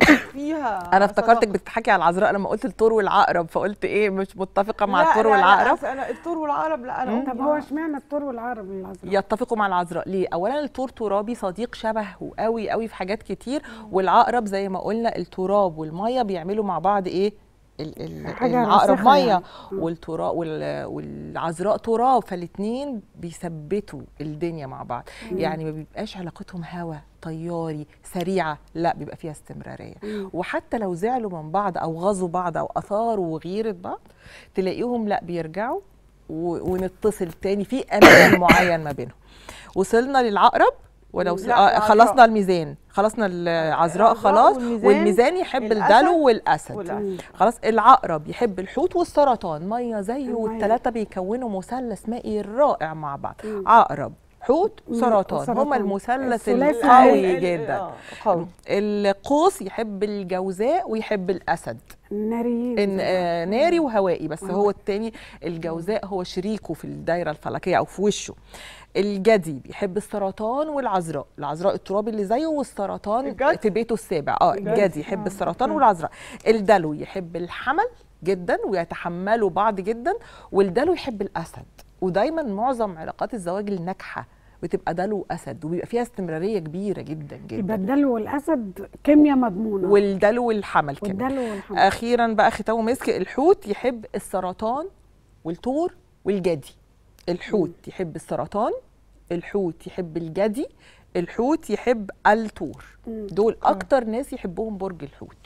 فيها انا افتكرتك صداقة. بتحكي على العذراء لما قلت الثور والعقرب فقلت ايه مش متفقه مع لا، الثور لا، لا، والعقرب أصل انا الثور والعقرب لا انا طب هو اشمعنى التور والعرب الازرق يتفقوا مع العذراء ليه اولا الثور ترابي صديق شبهه قوي قوي في حاجات كتير والعقرب زي ما قلنا التراب والميه بيعملوا مع بعض ايه ال- ال- حاجة العقرب راسخة ميه يعني. والتراب وال- والعذراء تراب فالاثنين بيثبتوا الدنيا مع بعض يعني ما بيبقاش علاقتهم هوا طياري سريعه لا بيبقى فيها استمراريه وحتى لو زعلوا من بعض او غزوا بعض او اثاروا غيره بعض تلاقيهم لا بيرجعوا و- ونتصل تاني في امان معين ما بينهم وصلنا للعقرب ولو س... لا، آه العذراء. خلصنا الميزان خلصنا العذراء العذراء خلاص والميزان، والميزان يحب الأسد الدلو والاسد والأسد. خلاص العقرب يحب الحوت والسرطان ميه زيه المية. والثلاثه بيكونوا مثلث مائي رائع مع بعض عقرب حوت سرطان وسرطان. هما المثلث الثلاثي القوي ال- ال- جدا آه، قوي القوس يحب الجوزاء ويحب الاسد الناريين إن آه ناري وهوائي بس هو التاني الجوزاء هو شريكه في الدايره الفلكيه او في وشه الجدي بيحب السرطان والعذراء العذراء الترابي اللي زيه والسرطان الجدي؟ في بيته السابع اه الجدي. الجدي يحب السرطان والعذراء الدلو يحب الحمل جدا ويتحملوا بعض جدا والدلو يحب الاسد ودايما معظم علاقات الزواج الناجحه بتبقى دلو واسد وبيبقى فيها استمراريه كبيره جدا يبقى جدا الدلو والاسد كيمياء مضمونه والدلو والحمل كمان والدلو والحمل اخيرا بقى ختام مسك الحوت يحب السرطان والثور والجدي الحوت يحب السرطان الحوت يحب الجدي الحوت يحب الثور دول اكتر ناس يحبهم برج الحوت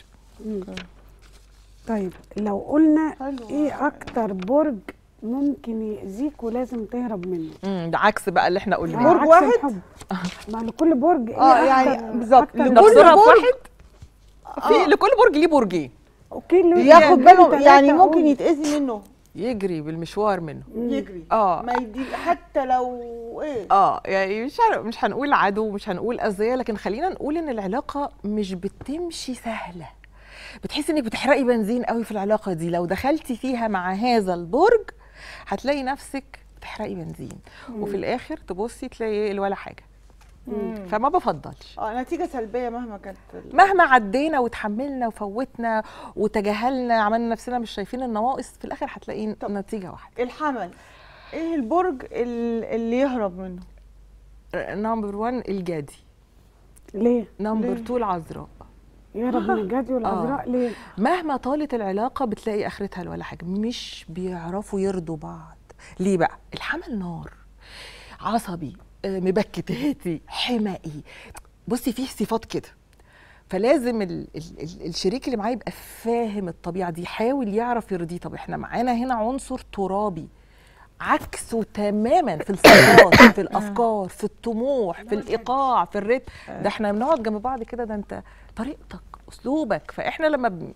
طيب لو قلنا حلو. ايه اكتر برج ممكن يأذيك ولازم تهرب منه امم ده عكس بقى اللي احنا قلناه برج عكس واحد؟ الحب ما لكل برج ايه اه أكتر- يعني بالظبط أكتر لكل نفسنا في برج واحد في لكل برج ليه برجين اوكي اللي ياخد اتنين، باله تلاتة، يعني ممكن قول. يتأذي منه يجري بالمشوار منه يجري اه ما يدي حتى لو ايه اه يعني مش هن- مش هنقول عدو مش هنقول اذيه لكن خلينا نقول ان العلاقه مش بتمشي سهله بتحسي انك بتحرقي بنزين قوي في العلاقه دي لو دخلتي فيها مع هذا البرج هتلاقي نفسك بتحرقي بنزين وفي الاخر تبصي تلاقي ولا حاجه فما بفضلش اه نتيجه سلبيه مهما كانت ال- مهما عدينا وتحملنا وفوتنا وتجاهلنا عملنا نفسنا مش شايفين النواقص في الاخر هتلاقي نتيجه واحده الحمل ايه البرج ال- اللي يهرب منه نمبر 1 الجدي ليه؟ نمبر ليه؟ 2 العذراء يهرب من الجدي والعذراء ليه؟ مهما طالت العلاقه بتلاقي اخرتها ولا حاجه مش بيعرفوا يرضوا بعض ليه بقى الحمل نار عصبي آه، مبكت هاتي حمائي بصي فيه صفات كده فلازم ال ال ال الشريك اللي معاه يبقى فاهم الطبيعه دي يحاول يعرف يرضيه طب احنا معانا هنا عنصر ترابي عكسه تماما في الصفات في الافكار في الطموح في الايقاع في الريتم ده احنا بنقعد جنب بعض كده ده انت طريقتك اسلوبك فاحنا لما ب...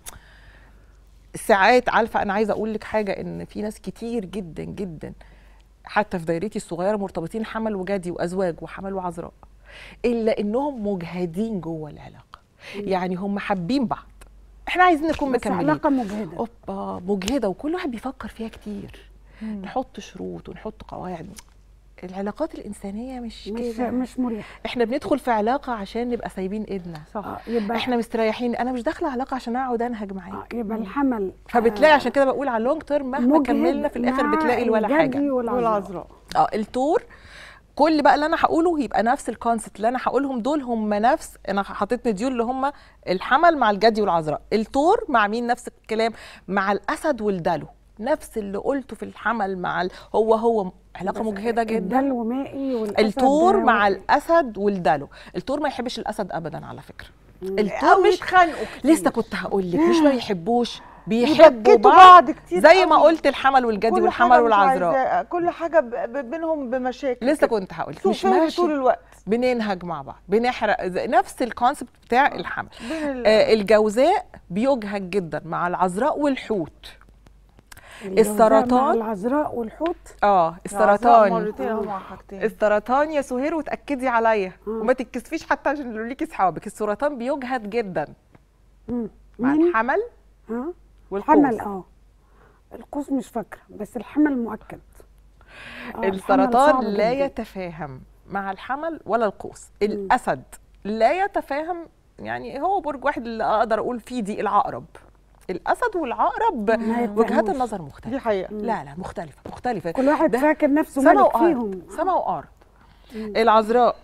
ساعات عارفه انا عايزه اقول لك حاجه ان في ناس كتير جدا جدا حتى في دايرتي الصغيره مرتبطين حمل وجدي وازواج وحمل وعذراء الا انهم مجهدين جوه العلاقه يعني هم حابين بعض احنا عايزين نكون بس مكملين علاقه مجهده اوبا مجهده وكل واحد بيفكر فيها كتير نحط شروط ونحط قواعد العلاقات الانسانيه مش, مش كده مش مريح احنا بندخل في علاقه عشان نبقى سايبين ايدنا آه، يبقى احنا مستريحين انا مش داخله علاقه عشان اقعد انهج معاك آه، يبقى الحمل فبتلاقي آه، عشان كده بقول على اللونج تيرم مهما مجهد كملنا في الاخر مع بتلاقي ولا الجدي حاجه والعذراء والعذراء اه التور كل بقى اللي انا هقوله يبقى نفس الكونسبت اللي انا هقولهم دول هم نفس انا حطيت مديول اللي هم الحمل مع الجدي والعذراء التور مع مين نفس الكلام مع الاسد والدلو نفس اللي قلته في الحمل مع ال... هو هو علاقه مجهده جدا الدلو مائي والاسد التور مع واقي. الاسد والدلو التور ما يحبش الاسد ابدا على فكره التور او مش يتخانقوا كتير. لسه كنت هقول لك مش ما يحبوش بيحبوا يبكتوا بعض بعض كتير زي ما قوي. قلت الحمل والجدي كل والحمل حاجة مش والعذراء عايزاه، كل حاجه ب- ب- بينهم بمشاكل لسه كده. كنت هقول لك سوء مش فهم ماشي طول الوقت بننهج مع بعض بنحرق زي- نفس الكونسبت بتاع الحمل بين ال- آه الجوزاء بيجهد جدا مع العذراء والحوت الجوزاء السرطان. مع العذراء والحوت اه العذراء السرطان مرتين اهو مع حاجتين السرطان يا سهير وتاكدي عليا وما تتكسفيش حتى عشان لو ليكي اصحابك السرطان بيجهد جدا مم. مع مين؟ الحمل ها والقوس حمل اه القوس مش فاكره بس الحمل مؤكد آه، الحمل السرطان صعب لا جداً. يتفاهم مع الحمل ولا القوس الاسد لا يتفاهم يعني هو برج واحد اللي اقدر اقول فيه دي العقرب الاسد والعقرب ما وجهات يتفهموش. النظر دي مختلفه حقيقه لا لا مختلفه مختلفه كل واحد ده فاكر نفسه سما ملك وارض فيهم سما وارض العذراء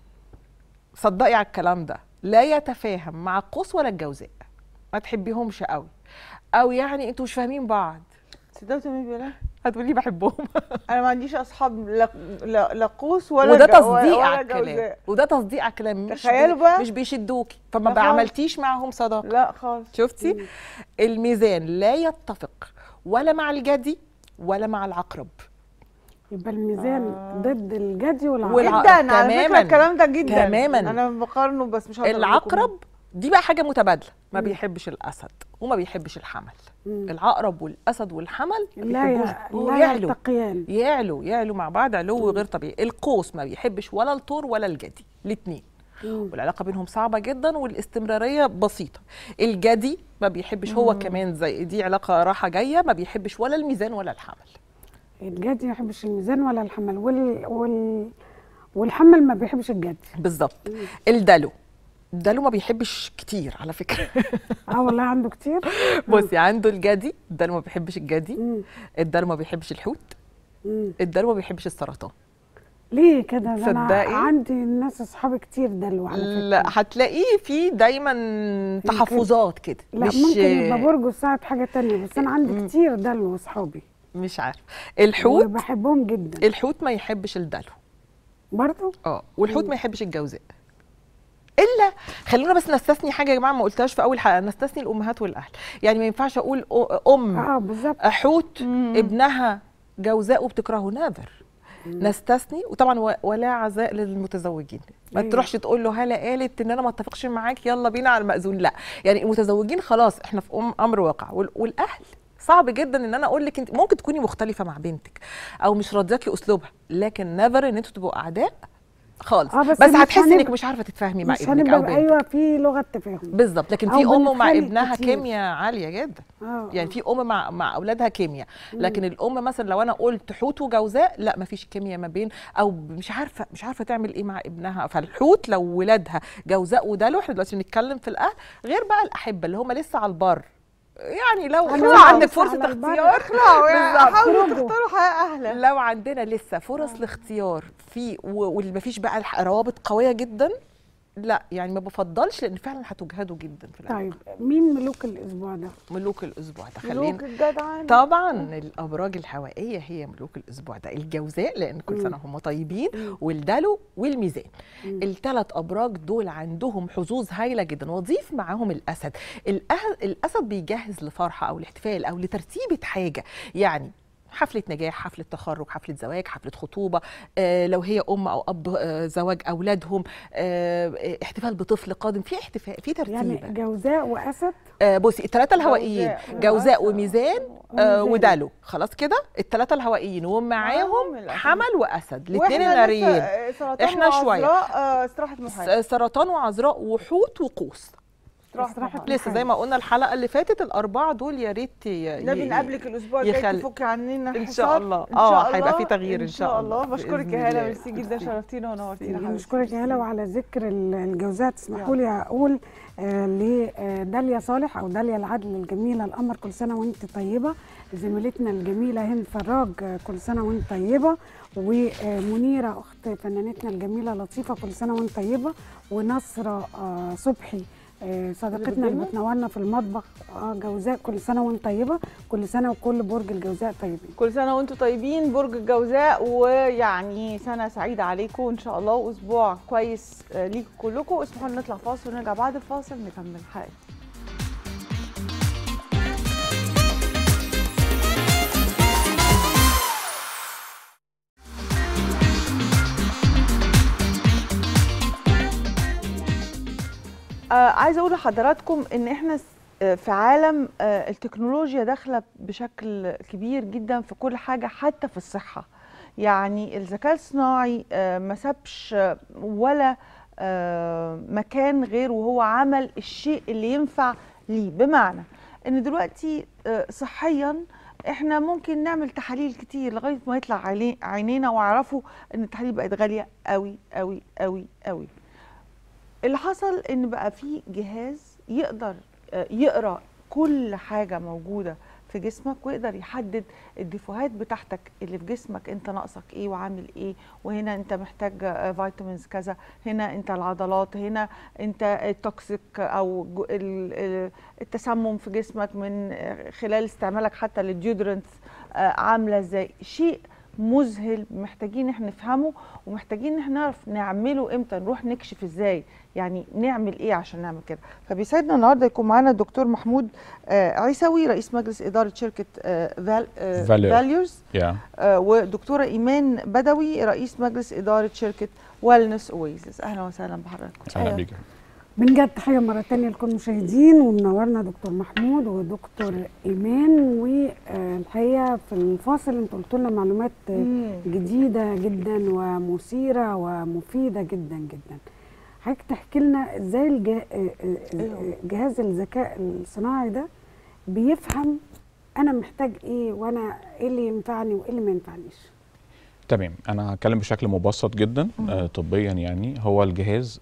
صدقي على الكلام ده لا يتفاهم مع القوس ولا الجوزاء ما تحبيهمش قوي او يعني انتوا مش فاهمين بعض صدقت مين بيقولها هتقولي بحبهم انا ما عنديش اصحاب لا لا, لا قوس ولا وده جو- تصديق ولا على الكلام جوزاء. وده تصديق على الكلام مش تخيلوا بي- بقى. مش بيشدوكي فما لا خالص. عملتيش معاهم صداقه لا خالص شفتي الميزان لا يتفق ولا مع الجدي ولا مع العقرب يبقى الميزان ضد الجدي والعقرب والع- جدا على فكره تماماً. الكلام ده جدا تماماً. انا بقارنه بس مش هقدر أقول لكم. العقرب دي بقى حاجه متبادله ما بيحبش الاسد وما بيحبش الحمل العقرب والاسد والحمل ما لا بيحبوش ي- هو لا يعلو يلتقيان يعلو يعلو مع بعض علو غير طبيعي القوس ما بيحبش ولا الطور ولا الجدي الاثنين والعلاقه بينهم صعبه جدا والاستمراريه بسيطه الجدي ما بيحبش هو كمان زي دي علاقه راحه جايه ما بيحبش ولا الميزان ولا الحمل الجدي ما يحبش الميزان ولا الحمل وال... وال... والحمل ما بيحبش الجدي بالظبط الدلو الدلو ما بيحبش كتير على فكره اه والله عنده كتير بصي عنده الجدي الدلو ما بيحبش الجدي مم. الدلو ما بيحبش الحوت مم. الدلو ما بيحبش السرطان ليه كده ده انا تصدقي؟ عندي ناس اصحابي كتير دلو على فكره لا هتلاقيه في دايما تحفظات كده لا مش ممكن يبقى برج ساعة حاجة تانية بس أنا عندي كتير دلو أصحابي مش عارف الحوت وبحبهم جدا الحوت ما يحبش الدلو برضو اه والحوت ما يحبش الجوزاء الا خلونا بس نستثني حاجه يا جماعه ما قلتهاش في اول حلقه نستثني الامهات والاهل يعني ما ينفعش اقول أ- ام اه بالظبط حوت ابنها جوزاء وبتكرهه نافر نستثني وطبعا و- ولا عزاء للمتزوجين ما أيوة. تروحش تقول له هلا قالت ان انا ما اتفقش معاك يلا بينا على المأذون لا يعني المتزوجين خلاص احنا في أم امر واقع وال- والاهل صعب جدا ان انا اقول لك انت ممكن تكوني مختلفه مع بنتك او مش راضياكي اسلوبها لكن نيفر ان انتوا تبقوا اعداء خالص آه، بس, بس مش هتحسي انك هنبقى- مش عارفه تتفاهمي مع مش ابنك او هنبقى بنتك ايوه في لغه تفاهم بالظبط لكن أو في ام مع بنتخانق ابنها كتير. كيمياء عاليه جدا اه يعني في ام مع مع اولادها كيمياء لكن الام مثلا لو انا قلت حوت وجوزاء لا ما فيش كيمياء ما بين او مش عارفه مش عارفه تعمل ايه مع ابنها فالحوت لو ولادها جوزاء ودلو احنا دلوقتي بنتكلم في الاهل غير بقى الاحبه اللي هم لسه على البر يعني لو أنا لو لسه عندك على فرصه البر. اختيار اخلعوا يعني بالظبط. حاولوا خرجوا. تختاروا حياه اهلا لو عندنا لسه فرص الاختيار في و- واللي ما فيش بقى الح- روابط قويه جدا لا يعني ما بفضلش لان فعلا هتجهدوا جدا في الأول. طيب مين ملوك الاسبوع ده ملوك الاسبوع ده ملوك خلينا الجدعان طبعا الابراج الهوائيه هي ملوك الاسبوع ده الجوزاء لان كل مم. سنه هم طيبين مم. والدلو والميزان مم. الثلاث ابراج دول عندهم حظوظ هايله جدا واضيف معاهم الاسد الأه- الاسد بيجهز لفرحه او لاحتفال او لترتيبه حاجه يعني حفلة نجاح، حفلة تخرج، حفلة زواج، حفلة خطوبة، آه لو هي أم أو أب آه زواج أولادهم، آه احتفال بطفل قادم، في احتفال في ترتيب يعني جوزاء واسد آه بصي الثلاثة الهوائيين جوزاء جوزاء وأسد وميزان آه وميزان. ودلو خلاص كده الثلاثة الهوائيين معاهم ومعاهم الأسد. حمل وأسد الاثنين وإحنا لسه، الناريين آه، سرطان إحنا شوية. وعذراء، آه، استراحه محارب س- سرطان وعذراء وحوت وقوس استراحه استراحة محارب لسه زي ما قلنا الحلقة اللي فاتت الأربعة دول يا ريت ي- ده ي- بنقابلك الاسبوع الجاي يخلي- تفكي عننا إن شاء الحصار. الله. إن آه، شاء هيبقى الله. في تغيير إن شاء الله. بشكرك بإذن يا هاله الله. ميرسي جدا ميرسي. شرفتينا ونورتينا حبيبتي. بشكرك يا هلا وعلى ذكر ال- الجوزاء تسمحوا لي اقول آه لداليا صالح او داليا العدل الجميله القمر كل سنه وانت طيبه زميلتنا الجميله هند فراج آه، كل سنه وانت طيبه ومنيره اخت فنانتنا الجميله لطيفه كل سنه وانت طيبه ونصره آه صبحي آه، صديقتنا اللي بتجيلنا؟ بتنورنا في المطبخ اه جوزاء كل سنه وانت طيبه كل سنه وكل برج الجوزاء طيبين كل سنه وانتم طيبين برج الجوزاء ويعني سنه سعيده عليكم ان شاء الله واسبوع كويس آه، ليكم كلكم اسمحوا لنا نطلع فاصل ونرجع بعد الفاصل نكمل حلقتنا آه عايزه اقول لحضراتكم ان احنا س- آه، في عالم آه التكنولوجيا داخله بشكل كبير جدا في كل حاجه حتى في الصحه يعني الذكاء الصناعي آه ما سابش آه، ولا آه مكان غير وهو عمل الشيء اللي ينفع ليه بمعنى ان دلوقتي آه صحيا احنا ممكن نعمل تحاليل كتير لغايه ما يطلع عيني- عينينا ويعرفوا ان التحاليل بقت غاليه قوي قوي قوي قوي اللي حصل ان بقى في جهاز يقدر آه، يقرا كل حاجه موجوده في جسمك ويقدر يحدد الديفوهات بتاعتك اللي في جسمك انت ناقصك ايه وعامل ايه وهنا انت محتاج آه، فيتامينز كذا هنا انت العضلات هنا انت التوكسيك او جو- ال- ال- التسمم في جسمك من آه، خلال استعمالك حتى للديودرنتس عامله ازاي شيء مذهل محتاجين احنا نفهمه ومحتاجين ان احنا نعرف نعمله امتى نروح نكشف ازاي يعني نعمل ايه عشان نعمل كده فبيسعدنا النهارده يكون معانا الدكتور محمود آه، عيسوي رئيس مجلس اداره شركه آه، فال Valor. فاليوز Yeah. ودكتوره ايمان بدوي رئيس مجلس اداره شركه ويلنس اويزز اهلا وسهلا بحضراتكم اهلا بيك بنجد تحيه مره تانية لكل المشاهدين ومنورنا دكتور محمود ودكتور ايمان والحقيقه في الفاصل انت قلت لنا معلومات مم. جديده جدا ومثيره ومفيده جدا جدا حضرتك تحكي لنا ازاي الجه... جهاز الذكاء الصناعي ده بيفهم انا محتاج ايه وانا ايه اللي ينفعني وايه اللي ما ينفعنيش تمام انا هتكلم بشكل مبسط جدا آه طبيا يعني هو الجهاز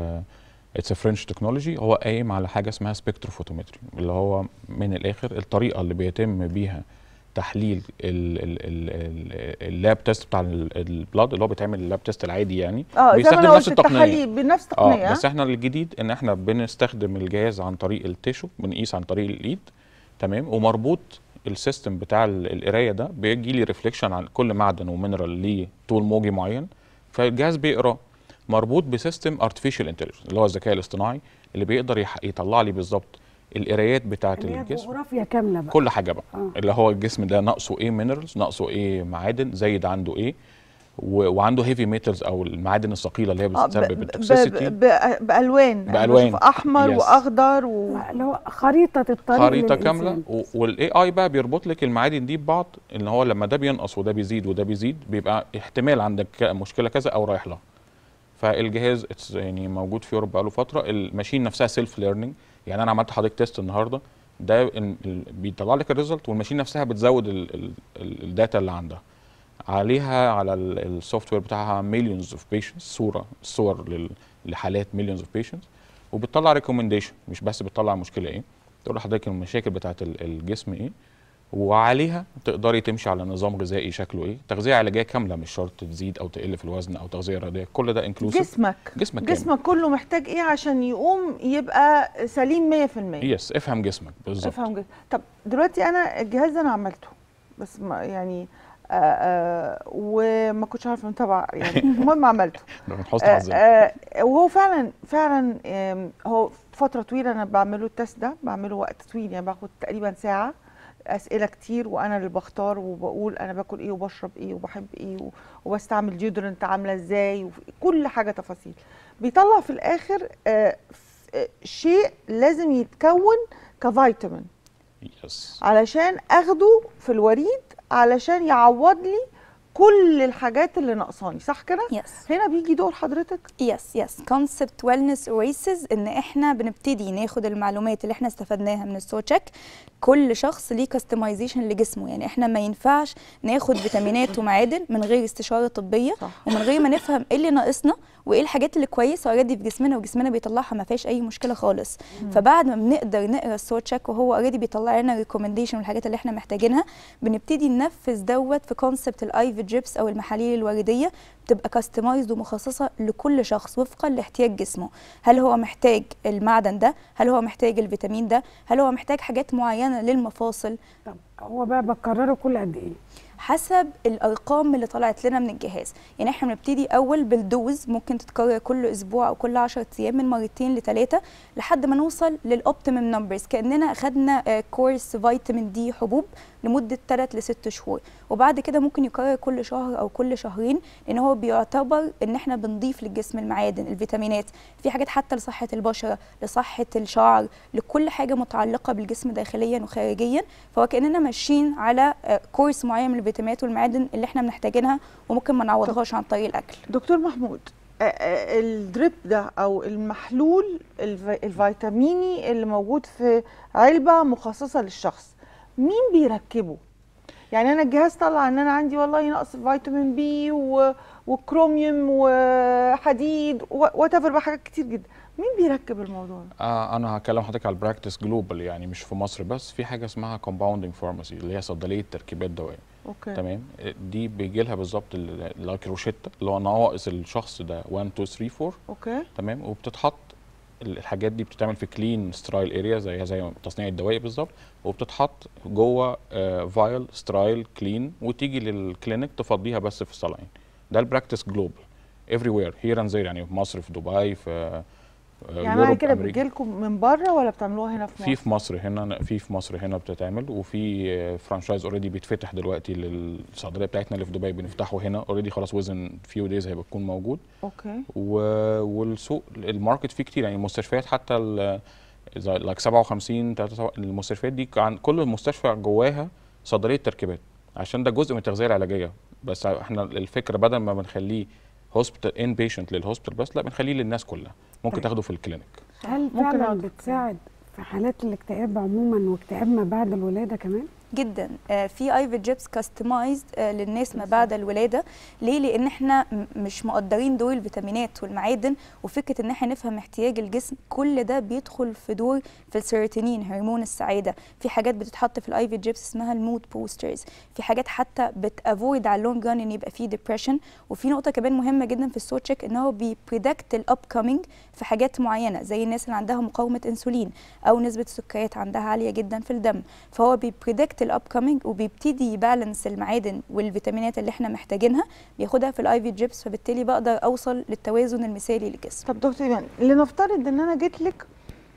اتس فرنش تكنولوجي هو قايم على حاجه اسمها سبكتروفوتومتري اللي هو من الاخر الطريقه اللي بيتم بيها تحليل ال- ال- ال- ال- اللاب تيست بتاع ال- البلاد اللي هو بيتعمل اللاب تيست العادي يعني اه زي ما بيستخدم انا نفس قلت التقنيه التحاليل بنفس التقنيه اه بس احنا الجديد ان احنا بنستخدم الجهاز عن طريق التيشو بنقيس عن طريق الايد تمام ومربوط السيستم بتاع ال- القرايه ده بيجي لي ريفليكشن عن كل معدن ومينرال ليه طول موجي معين فالجهاز بيقرا مربوط بسيستم ارتفيشال انتليجنس اللي هو الذكاء الاصطناعي اللي بيقدر يح- يطلع لي بالظبط القرايات بتاعه اللي هي الجسم جغرافيا كامله بقى كل حاجه بقى آه. اللي هو الجسم ده ناقصه ايه مينرالز ناقصه ايه معادن زايد عنده ايه و- وعنده هيفي ميتالز او المعادن الثقيله اللي هي آه، ب- بتسبب ب- التوكسيسيتي ب- ب- بالوان أنا بألوان. بشوف احمر Yes. واخضر و... اللي هو خريطه الطريق خريطه للإنسان. كامله والاي اي بقى بيربط لك المعادن دي ببعض ان هو لما ده بينقص وده بيزيد وده بيزيد بيبقى احتمال عندك ك- مشكله كذا او رايح لها فالجهاز it's يعني موجود في اوروبا بقاله فتره الماشين نفسها سيلف ليرنينج يعني انا عملت حضرتك تيست النهارده ده ال- ال- بيطلع لك الريزلت والماشين نفسها بتزود ال- ال- ال- الداتا اللي عندها عليها على السوفت وير بتاعها مليونز اوف بيشنتس صوره صور لل- لحالات مليونز اوف بيشنتس وبتطلع ريكومنديشن مش بس بتطلع مشكله ايه تقول لحضرتك المشاكل بتاعت ال- الجسم ايه وعليها تقدري تمشي على نظام غذائي شكله ايه تغذيه علاجيه كامله مش شرط تزيد او تقل في الوزن او تغذيه رياضيه كل ده انكلوسيف جسمك جسمك كامل. جسمك كله محتاج ايه عشان يقوم يبقى سليم 100% يس افهم جسمك بالظبط افهم جدا طب دلوقتي انا الجهاز ده انا عملته بس ما يعني آآ آآ وما كنتش عارفه متابعه يعني المهم عملته ده من حسن آه، حظنا آه، وهو فعلا فعلا آم، هو فتره طويله انا بعمله التست ده بعمله وقت طويل يعني باخد تقريبا ساعه اسئله كتير وانا اللي بختار وبقول انا باكل ايه وبشرب ايه وبحب ايه و- وبستعمل ديودرنت عامله ازاي وكل حاجه تفاصيل بيطلع في الاخر آه، ف- آه، شيء لازم يتكون كفيتامين يس علشان اخده في الوريد علشان يعوض لي كل الحاجات اللي ناقصاني صح كده يس هنا بيجي دور حضرتك يس يس كونسبت ويلنس اويسز ان احنا بنبتدي ناخد المعلومات اللي احنا استفدناها من السو تشيك كل شخص ليه كاستمايزيشن لجسمه يعني احنا ما ينفعش ناخد فيتامينات ومعادن من غير استشاره طبيه صح. ومن غير ما نفهم ايه اللي ناقصنا وايه الحاجات اللي كويسه اوريدي في جسمنا وجسمنا بيطلعها ما فيهاش اي مشكله خالص فبعد ما بنقدر نقرا السو تشيك وهو اوريدي بيطلع لنا ريكومنديشن والحاجات اللي احنا محتاجينها بنبتدي ننفذ دوت في كونسبت الاي في دريبس او المحاليل الورديه بتبقى كاستمايزد ومخصصه لكل شخص وفقا لاحتياج جسمه هل هو محتاج المعدن ده هل هو محتاج الفيتامين ده هل هو محتاج حاجات معينه للمفاصل طب هو بقى بكرره كل قد ايه حسب الارقام اللي طلعت لنا من الجهاز يعني احنا بنبتدي اول بالدوز ممكن تتكرر كل اسبوع او كل 10 ايام من مرتين لثلاثه لحد ما نوصل للاوبتيمم نمبرز كاننا اخدنا آه، كورس فيتامين دي حبوب لمده 3 ل 6 شهور وبعد كده ممكن يكرر كل شهر او كل شهرين لان هو بيعتبر ان احنا بنضيف للجسم المعادن الفيتامينات في حاجات حتى لصحه البشره لصحه الشعر لكل حاجه متعلقه بالجسم داخليا وخارجيا فهو كاننا ماشيين على آه، كورس معين من الفيتامينات والمعادن اللي احنا محتاجينها وممكن ما نعوضهاش عن طريق الاكل دكتور محمود آه، آه، الدريب ده او المحلول الف- الفيتاميني اللي موجود في علبه مخصصه للشخص مين بيركبه يعني انا الجهاز طلع ان انا عندي والله نقص فيتامين بي و- وكروميوم وحديد وات ايفر بقى حاجات كتير جدا مين بيركب الموضوع ده آه انا هكلم حضرتك على البراكتس جلوبال يعني مش في مصر بس في حاجه اسمها كومباوندنج فارماسي اللي هي صيدليه تركيبات دوائيه اوكي تمام دي بيجي لها بالظبط ال- لايك روشيتا اللي هو نواقص الشخص ده 1 2 3 4 اوكي تمام وبتتحط ال- الحاجات دي بتتعمل في كلين سترايل اريا زي زي تصنيع الدوائي بالظبط وبتتحط جوه فايل سترايل كلين وتيجي للكلينيك تفضيها بس في الصلاين ده البراكتس جلوبال افري وير هير اند زير يعني في مصر في دبي في آه، يعني معنى يوروب، كده أمريكا. بتجي لكم من بره ولا بتعملوها هنا في مصر في في مصر هنا في في مصر هنا بتتعمل وفي فرانشايز اوريدي بيتفتح دلوقتي للصيدليه بتاعتنا اللي في دبي بنفتحه هنا اوريدي خلاص وزن فيو دايز هيبقى يكون موجود اوكي و... والسوق الماركت فيه كتير يعني المستشفيات حتى ال- زي لايك 57 73 المستشفيات دي عن كل مستشفى جواها صيدليه تركيبات عشان ده جزء من التغذيه العلاجيه بس احنا الفكره بدل ما بنخليه هوسبيتال ان بيشنت للهوسبيتال بس لا بنخليه للناس كلها ممكن طيب. تاخده في الكلينيك هل ممكن فعلا أقعد- بتساعد في حالات الاكتئاب عموما واكتئاب ما بعد الولاده كمان جدا آه، في ايفي جيبس كاستمايزد للناس ما بعد الولاده ليه لان احنا م- مش مقدرين دور الفيتامينات والمعادن وفكره ان احنا نفهم احتياج الجسم كل ده بيدخل في دور في السيروتونين هرمون السعاده في حاجات بتتحط في الايفي جيبس اسمها المود بوسترز في حاجات حتى بتافويد على اللونج ران ان يبقى فيه ديبريشن وفي نقطه كمان مهمه جدا في السو تشيك ان هو بيبريدكت الاب كامينج في حاجات معينه زي الناس اللي عندها مقاومه انسولين او نسبه السكريات عندها عاليه جدا في الدم فهو بيبريدكت الاب كامينج وبيبتدي يبالانس المعادن والفيتامينات اللي احنا محتاجينها بياخدها في الاي في جيبس فبالتالي بقدر اوصل للتوازن المثالي للجسم طب دكتور ايمان لنفترض ان انا جيت لك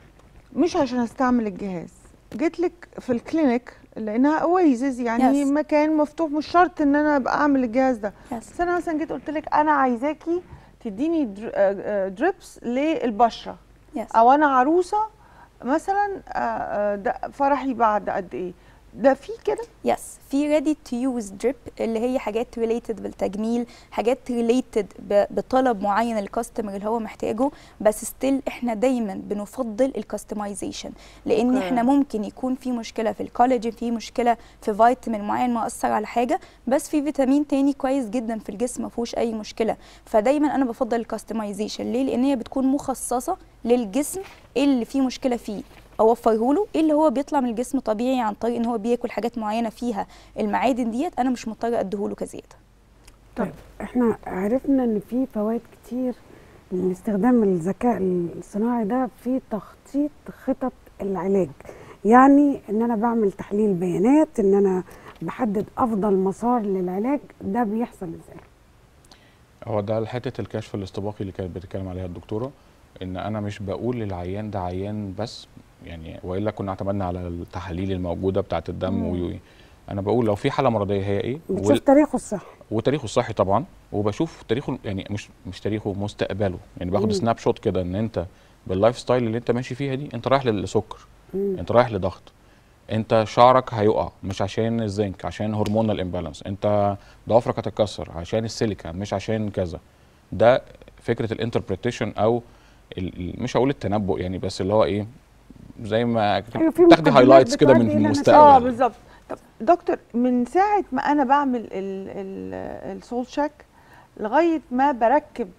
مش عشان استعمل الجهاز جيت لك في الكلينيك لانها اويزز يعني Yes. مكان مفتوح مش شرط ان انا ابقى اعمل الجهاز ده Yes. بس انا مثلا جيت قلت لك انا عايزاكي تديني در- آه، آه، دريبس للبشره Yes. او انا عروسه مثلا آه، آه، ده فرحي بعد قد ايه ده في كده يس في ريدي تو يوز دريب اللي هي حاجات ريليتد بالتجميل حاجات ريليتد بطلب معين الكاستمر اللي هو محتاجه بس ستيل احنا دايما بنفضل الكاستمايزيشن لان أوكي. احنا ممكن يكون في مشكله في الكولاجين في مشكله في فيتامين معين مأثر على حاجه بس في فيتامين تاني كويس جدا في الجسم ما فيهوش اي مشكله فدايما انا بفضل الكاستمايزيشن ليه لان هي بتكون مخصصه للجسم إيه اللي فيه مشكله فيه اوفره له ايه اللي هو بيطلع من الجسم طبيعي عن طريق ان هو بياكل حاجات معينه فيها المعادن ديت انا مش مضطره اديهوله كزياده طيب احنا عرفنا ان في فوائد كتير لاستخدام الذكاء الصناعي ده في تخطيط خطط العلاج يعني ان انا بعمل تحليل بيانات ان انا بحدد افضل مسار للعلاج ده بيحصل ازاي هو ده حته الكشف الاستباقي اللي كانت بتتكلم عليها الدكتوره ان انا مش بقول للعيان ده عيان بس يعني والا كنا اعتمدنا على التحاليل الموجوده بتاعه الدم مم. وي وي. انا بقول لو في حاله مرضيه هي ايه بتشوف وال- تاريخه الصحي وتاريخه الصحي طبعا وبشوف تاريخه يعني مش مش تاريخه مستقبله يعني باخد مم. سناب شوت كده ان انت باللايف ستايل اللي انت ماشي فيها دي انت رايح للسكر مم. انت رايح لضغط انت شعرك هيقع مش عشان الزنك عشان هرمونال امبالانس انت ضوافرك هتتكسر عشان السيليكا مش عشان كذا ده فكره الانتربريتيشن او ال- ال- مش هقول التنبؤ يعني بس اللي هو ايه زي ما أيوة، في تاخدي مقدمات هايلايتس كده بتؤدي من إلى المستقبل اه بالظبط طب دكتور من ساعه ما انا بعمل السول تشيك لغايه ما بركب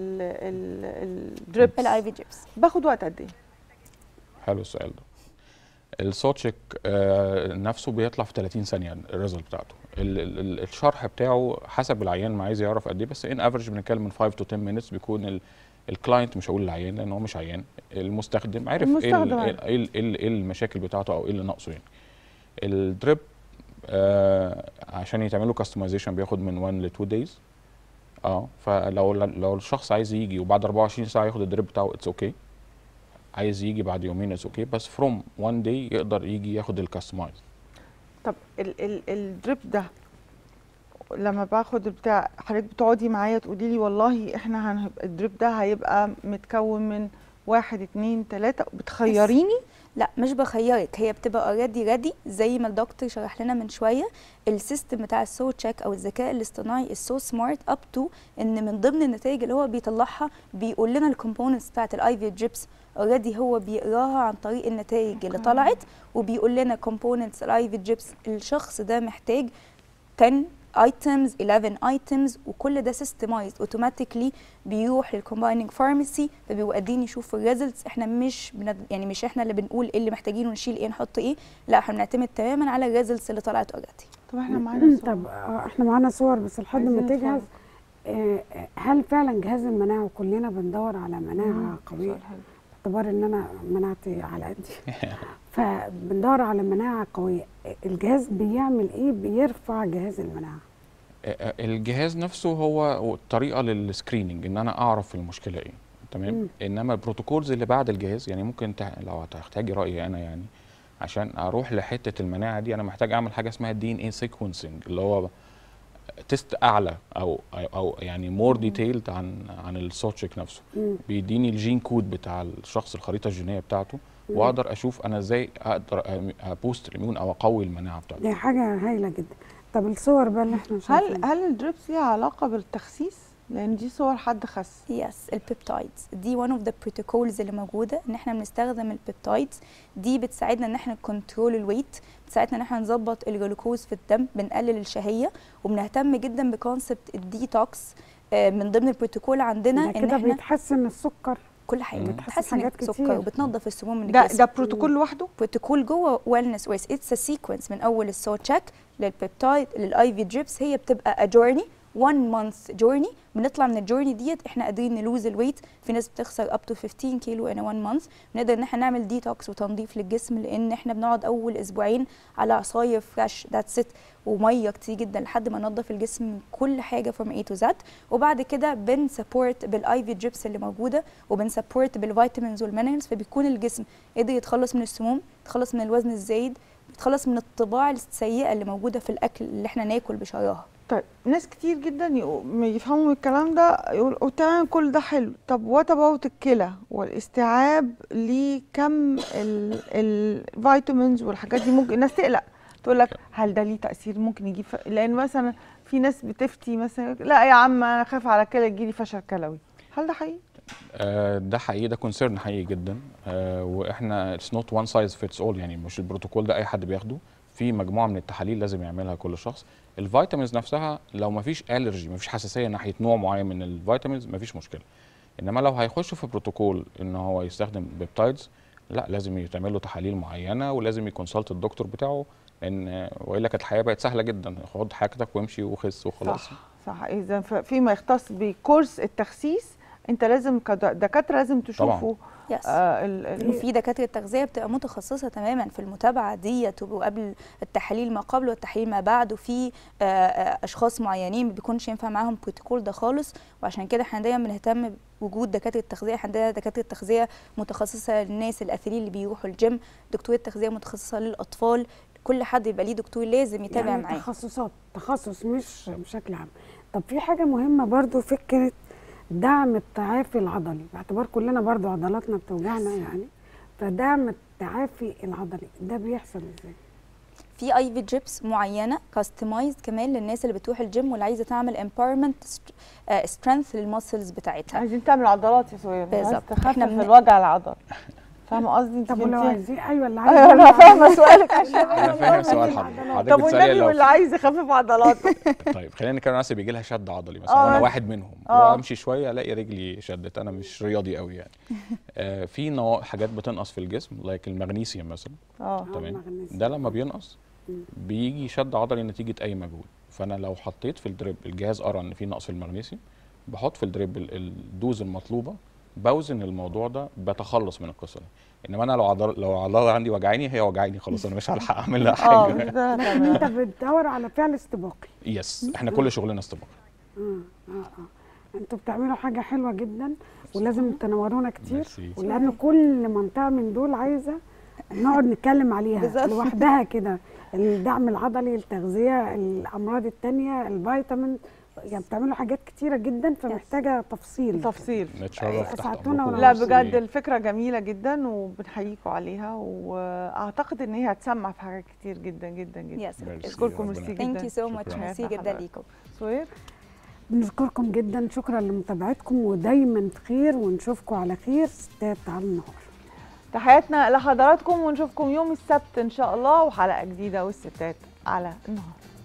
الدريب الاي في جيبس باخد وقت قد ايه حلو السؤال ده السوتشيك آه نفسه بيطلع في 30 ثانيه الريزلت بتاعته ال ال ال الشرح بتاعه حسب العيان ما عايز يعرف قد ايه بس ان افريج بنتكلم من 5 تو 10 مينتس بيكون الكلاينت مش هقول العيان لان هو مش عيان المستخدم عارف ايه ال- المستخدم ايه عارف. ال- ايه ال- ايه ال- إيه المشاكل بتاعته او ايه اللي ناقصه يعني الدريب آه عشان يتعمل له كاستمايزيشن بياخد من 1 ل 2 دايز اه فلو لو الشخص عايز يجي وبعد 24 ساعه ياخد الدريب بتاعه اتس اوكي okay. عايز يجي بعد يومين اتس اوكي okay. بس فروم وان داي يقدر يجي ياخد الكاستمايز طب ال ال الدريب ده لما باخد بتاع حضرتك بتقعدي معايا تقولي لي والله احنا هنبقى الدريب ده هيبقى متكون من واحد اتنين تلاته بتخيريني لا مش بخيرك هي بتبقى اوريدي ريدي زي ما الدكتور شرح لنا من شويه السيستم بتاع السو تشيك او الذكاء الاصطناعي السو سمارت اب تو ان من ضمن النتائج اللي هو بيطلعها بيقول لنا الكومبوننتس بتاعت الاي في جيبس اوريدي هو بيقراها عن طريق النتائج اللي طلعت وبيقول لنا كومبوننتس الاي في جيبس الشخص ده محتاج 10 ايتمز 11 ايتمز وكل ده سيستمايزد اوتوماتيكلي بيروح للكومبايننج فارماسي فبيبقوا قادرين يشوفوا الريزلتس احنا مش بند... يعني مش احنا اللي بنقول ايه اللي محتاجينه نشيل ايه نحط ايه لا احنا بنعتمد تماما على الريزلتس اللي طلعت اوريدي طب احنا معانا صور. طب آه، احنا معانا صور بس لحد ما عايزين تجهز آه، آه، هل فعلا جهاز المناعه وكلنا بندور على مناعه قويه سؤال حلو. باعتبار ان انا مناعتي على قدي فبندور على مناعه قويه الجهاز بيعمل ايه بيرفع جهاز المناعه آه، الجهاز نفسه هو طريقه للسكريننج ان انا اعرف المشكله ايه تمام مم. انما البروتوكولز اللي بعد الجهاز يعني ممكن تح... لو هتحتاجي رايي انا يعني عشان اروح لحته المناعه دي انا محتاج اعمل حاجه اسمها الدي ان اي سيكونسنج اللي هو تيست اعلى او او, أو يعني مور ديتيلد عن عن السوتشيك نفسه مم. بيديني الجين كود بتاع الشخص الخريطه الجينيه بتاعته مم. واقدر اشوف انا ازاي اقدر أم- ابوست الاميون او اقوي المناعه بتاعته دي حاجه هايله جدا طب الصور بقى اللي احنا هل شايفينها هل الدريبس ليها علاقه بالتخسيس لان دي صور حد خس يس البيبتايدز دي one of the protocols اللي موجوده ان احنا بنستخدم البيبتايدز دي بتساعدنا ان احنا كنترول الويت بتساعدنا ان احنا نظبط الجلوكوز في الدم بنقلل الشهيه وبنهتم جدا بكونسبت الديتوكس آه، من ضمن البروتوكول عندنا ده ان كده احنا بيتحسن السكر كل حاجه مم. بتحسن حاجات السكر كتير. وبتنظف السموم من ده الجسم ده بروتوكول لوحده بروتوكول جوه ويلنس ويس اتس ا سيكونس من اول السو تشيك للبيبتايد للاي في دريبس هي بتبقى ا جورني 1 مانث جورني بنطلع من الجورني ديت احنا قادرين نلوز الويت في ناس بتخسر اب تو 15 كيلو ان 1 مانث بنقدر ان احنا نعمل ديتوكس وتنظيف للجسم لان احنا بنقعد اول اسبوعين على عصايه فريش ذاتس ات وميه كتير جدا لحد ما ننظف الجسم من كل حاجه فروم اي تو زد وبعد كده بنسبورت بالاي في دريبس اللي موجوده وبنسبورت بالفيتامينز والمينرالز فبيكون الجسم قدر يتخلص من السموم يتخلص من الوزن الزايد يتخلص من الطباع السيئه اللي موجوده في الاكل اللي احنا ناكل بشراهه طيب ناس كتير جدا يقو- ما يفهموا من الكلام ده يقول تمام كل ده حلو طب وات اباوت الكلى والاستيعاب لكم الفيتامينز والحاجات دي ممكن الناس تقلق تقول لك هل ده ليه تاثير ممكن يجيب ف... لان مثلا في ناس بتفتي مثلا لا يا عم انا خايف على كلى يجيلي فشل كلوي هل ده حقيقي آه، ده حقيقي ده كونسيرن حقيقي جدا آه، واحنا اتس نوت وان سايز فيتس اول يعني مش البروتوكول ده اي حد بياخده في مجموعه من التحاليل لازم يعملها كل شخص الفيتامينز نفسها لو ما فيش الرجي ما فيش حساسيه ناحيه نوع معين من الفيتامينز ما فيش مشكله انما لو هيخش في بروتوكول ان هو يستخدم بيبتايدز لا لازم يتعمل له تحاليل معينه ولازم يكونسلت الدكتور بتاعه لان والا كانت الحياه بقت سهله جدا خد حاجتك وامشي وخس وخلاص صح صح اذا ف- فيما يختص بكورس التخسيس انت لازم كدكاتره لازم تشوفوا يس آه ال- ال- وفي دكاتره تغذيه بتبقى متخصصه تماما في المتابعه ديت وقبل التحاليل ما قبل والتحاليل ما بعد وفي آه، آه، اشخاص معينين ما بيكونش ينفع معاهم البروتوكول ده خالص وعشان كده احنا دايما بنهتم بوجود دكاتره تغذيه احنا عندنا دكاتره تغذيه متخصصه للناس الاثريين اللي بيروحوا الجيم دكتوره تغذيه متخصصه للاطفال كل حد يبقى ليه دكتور لازم يتابع يعني معاه تخصصات تخصص مش بشكل عام طب في حاجه مهمه برضو فكره دعم التعافي العضلي باعتبار كلنا برضو عضلاتنا بتوجعنا يعني فدعم التعافي العضلي ده بيحصل ازاي في اي في جيبس معينه كاستمايزد كمان للناس اللي بتروح الجيم واللي عايزه تعمل امباورمنت سترينث للمسلز بتاعتها عايزين تعمل عضلات يا سوير عايز بالظبط. تخفف إحنا بن- الوجع العضلي فاهمه قصدي انت طب ولو فهمتيها؟ عايزين ايوه اللي عايز ايوه انا يعمل فاهمه سؤالك عشان انا فاهم سؤال حضرتك حضرتك طب بتسالي والنبي لو واللي عايز يخفف عضلاته طيب خلينا نتكلم عن الناس اللي بيجي لها شد عضلي مثلا آه. وانا واحد منهم آه. لو امشي شويه الاقي رجلي شدت انا مش رياضي قوي يعني آه في نوع حاجات بتنقص في الجسم لايك المغنيسيوم مثلا اه تمام المغنيسيوم. ده لما بينقص بيجي شد عضلي نتيجه اي مجهود فانا لو حطيت في الدريب الجهاز قرا ان في نقص في المغنيسيوم بحط في الدريب ال- الدوز المطلوبه بوزن الموضوع ده بتخلص من القصه دي انما انا لو عضل لو عضله عندي وجعاني هي وجعاني خلاص انا مش هلحق اعمل لها اه حاجه مش ده لكن انت بتدور على فعل استباقي يس احنا كل شغلنا استباق اه اه اه انتوا بتعملوا حاجه حلوه جدا ولازم تنورونا كتير ميرسي. ولان كل منطقه من دول عايزه نقعد نتكلم عليها بالظبط. لوحدها كده الدعم العضلي التغذيه الامراض التانية الفيتامين يعني بتعملوا حاجات كتيره جدا فمحتاجه تفصيل تفصيل نتشرف تحت أسعدتونا أمركم. لا ميرسي. بجد الفكرة جميلة جدا وبنحييكم عليها واعتقد ان هي هتسمع في حاجات كتير جدا جدا جدا يس ميرسي. اشكركم ربنا ميرسي ثانك جدا يو سو ماتش شكراً. ميرسي جدا ليكم سوير نشكركم جدا شكرا لمتابعتكم ودايما خير ونشوفكم على خير ستات على النهار تحياتنا لحضراتكم ونشوفكم يوم السبت ان شاء الله وحلقة جديدة والستات على النهار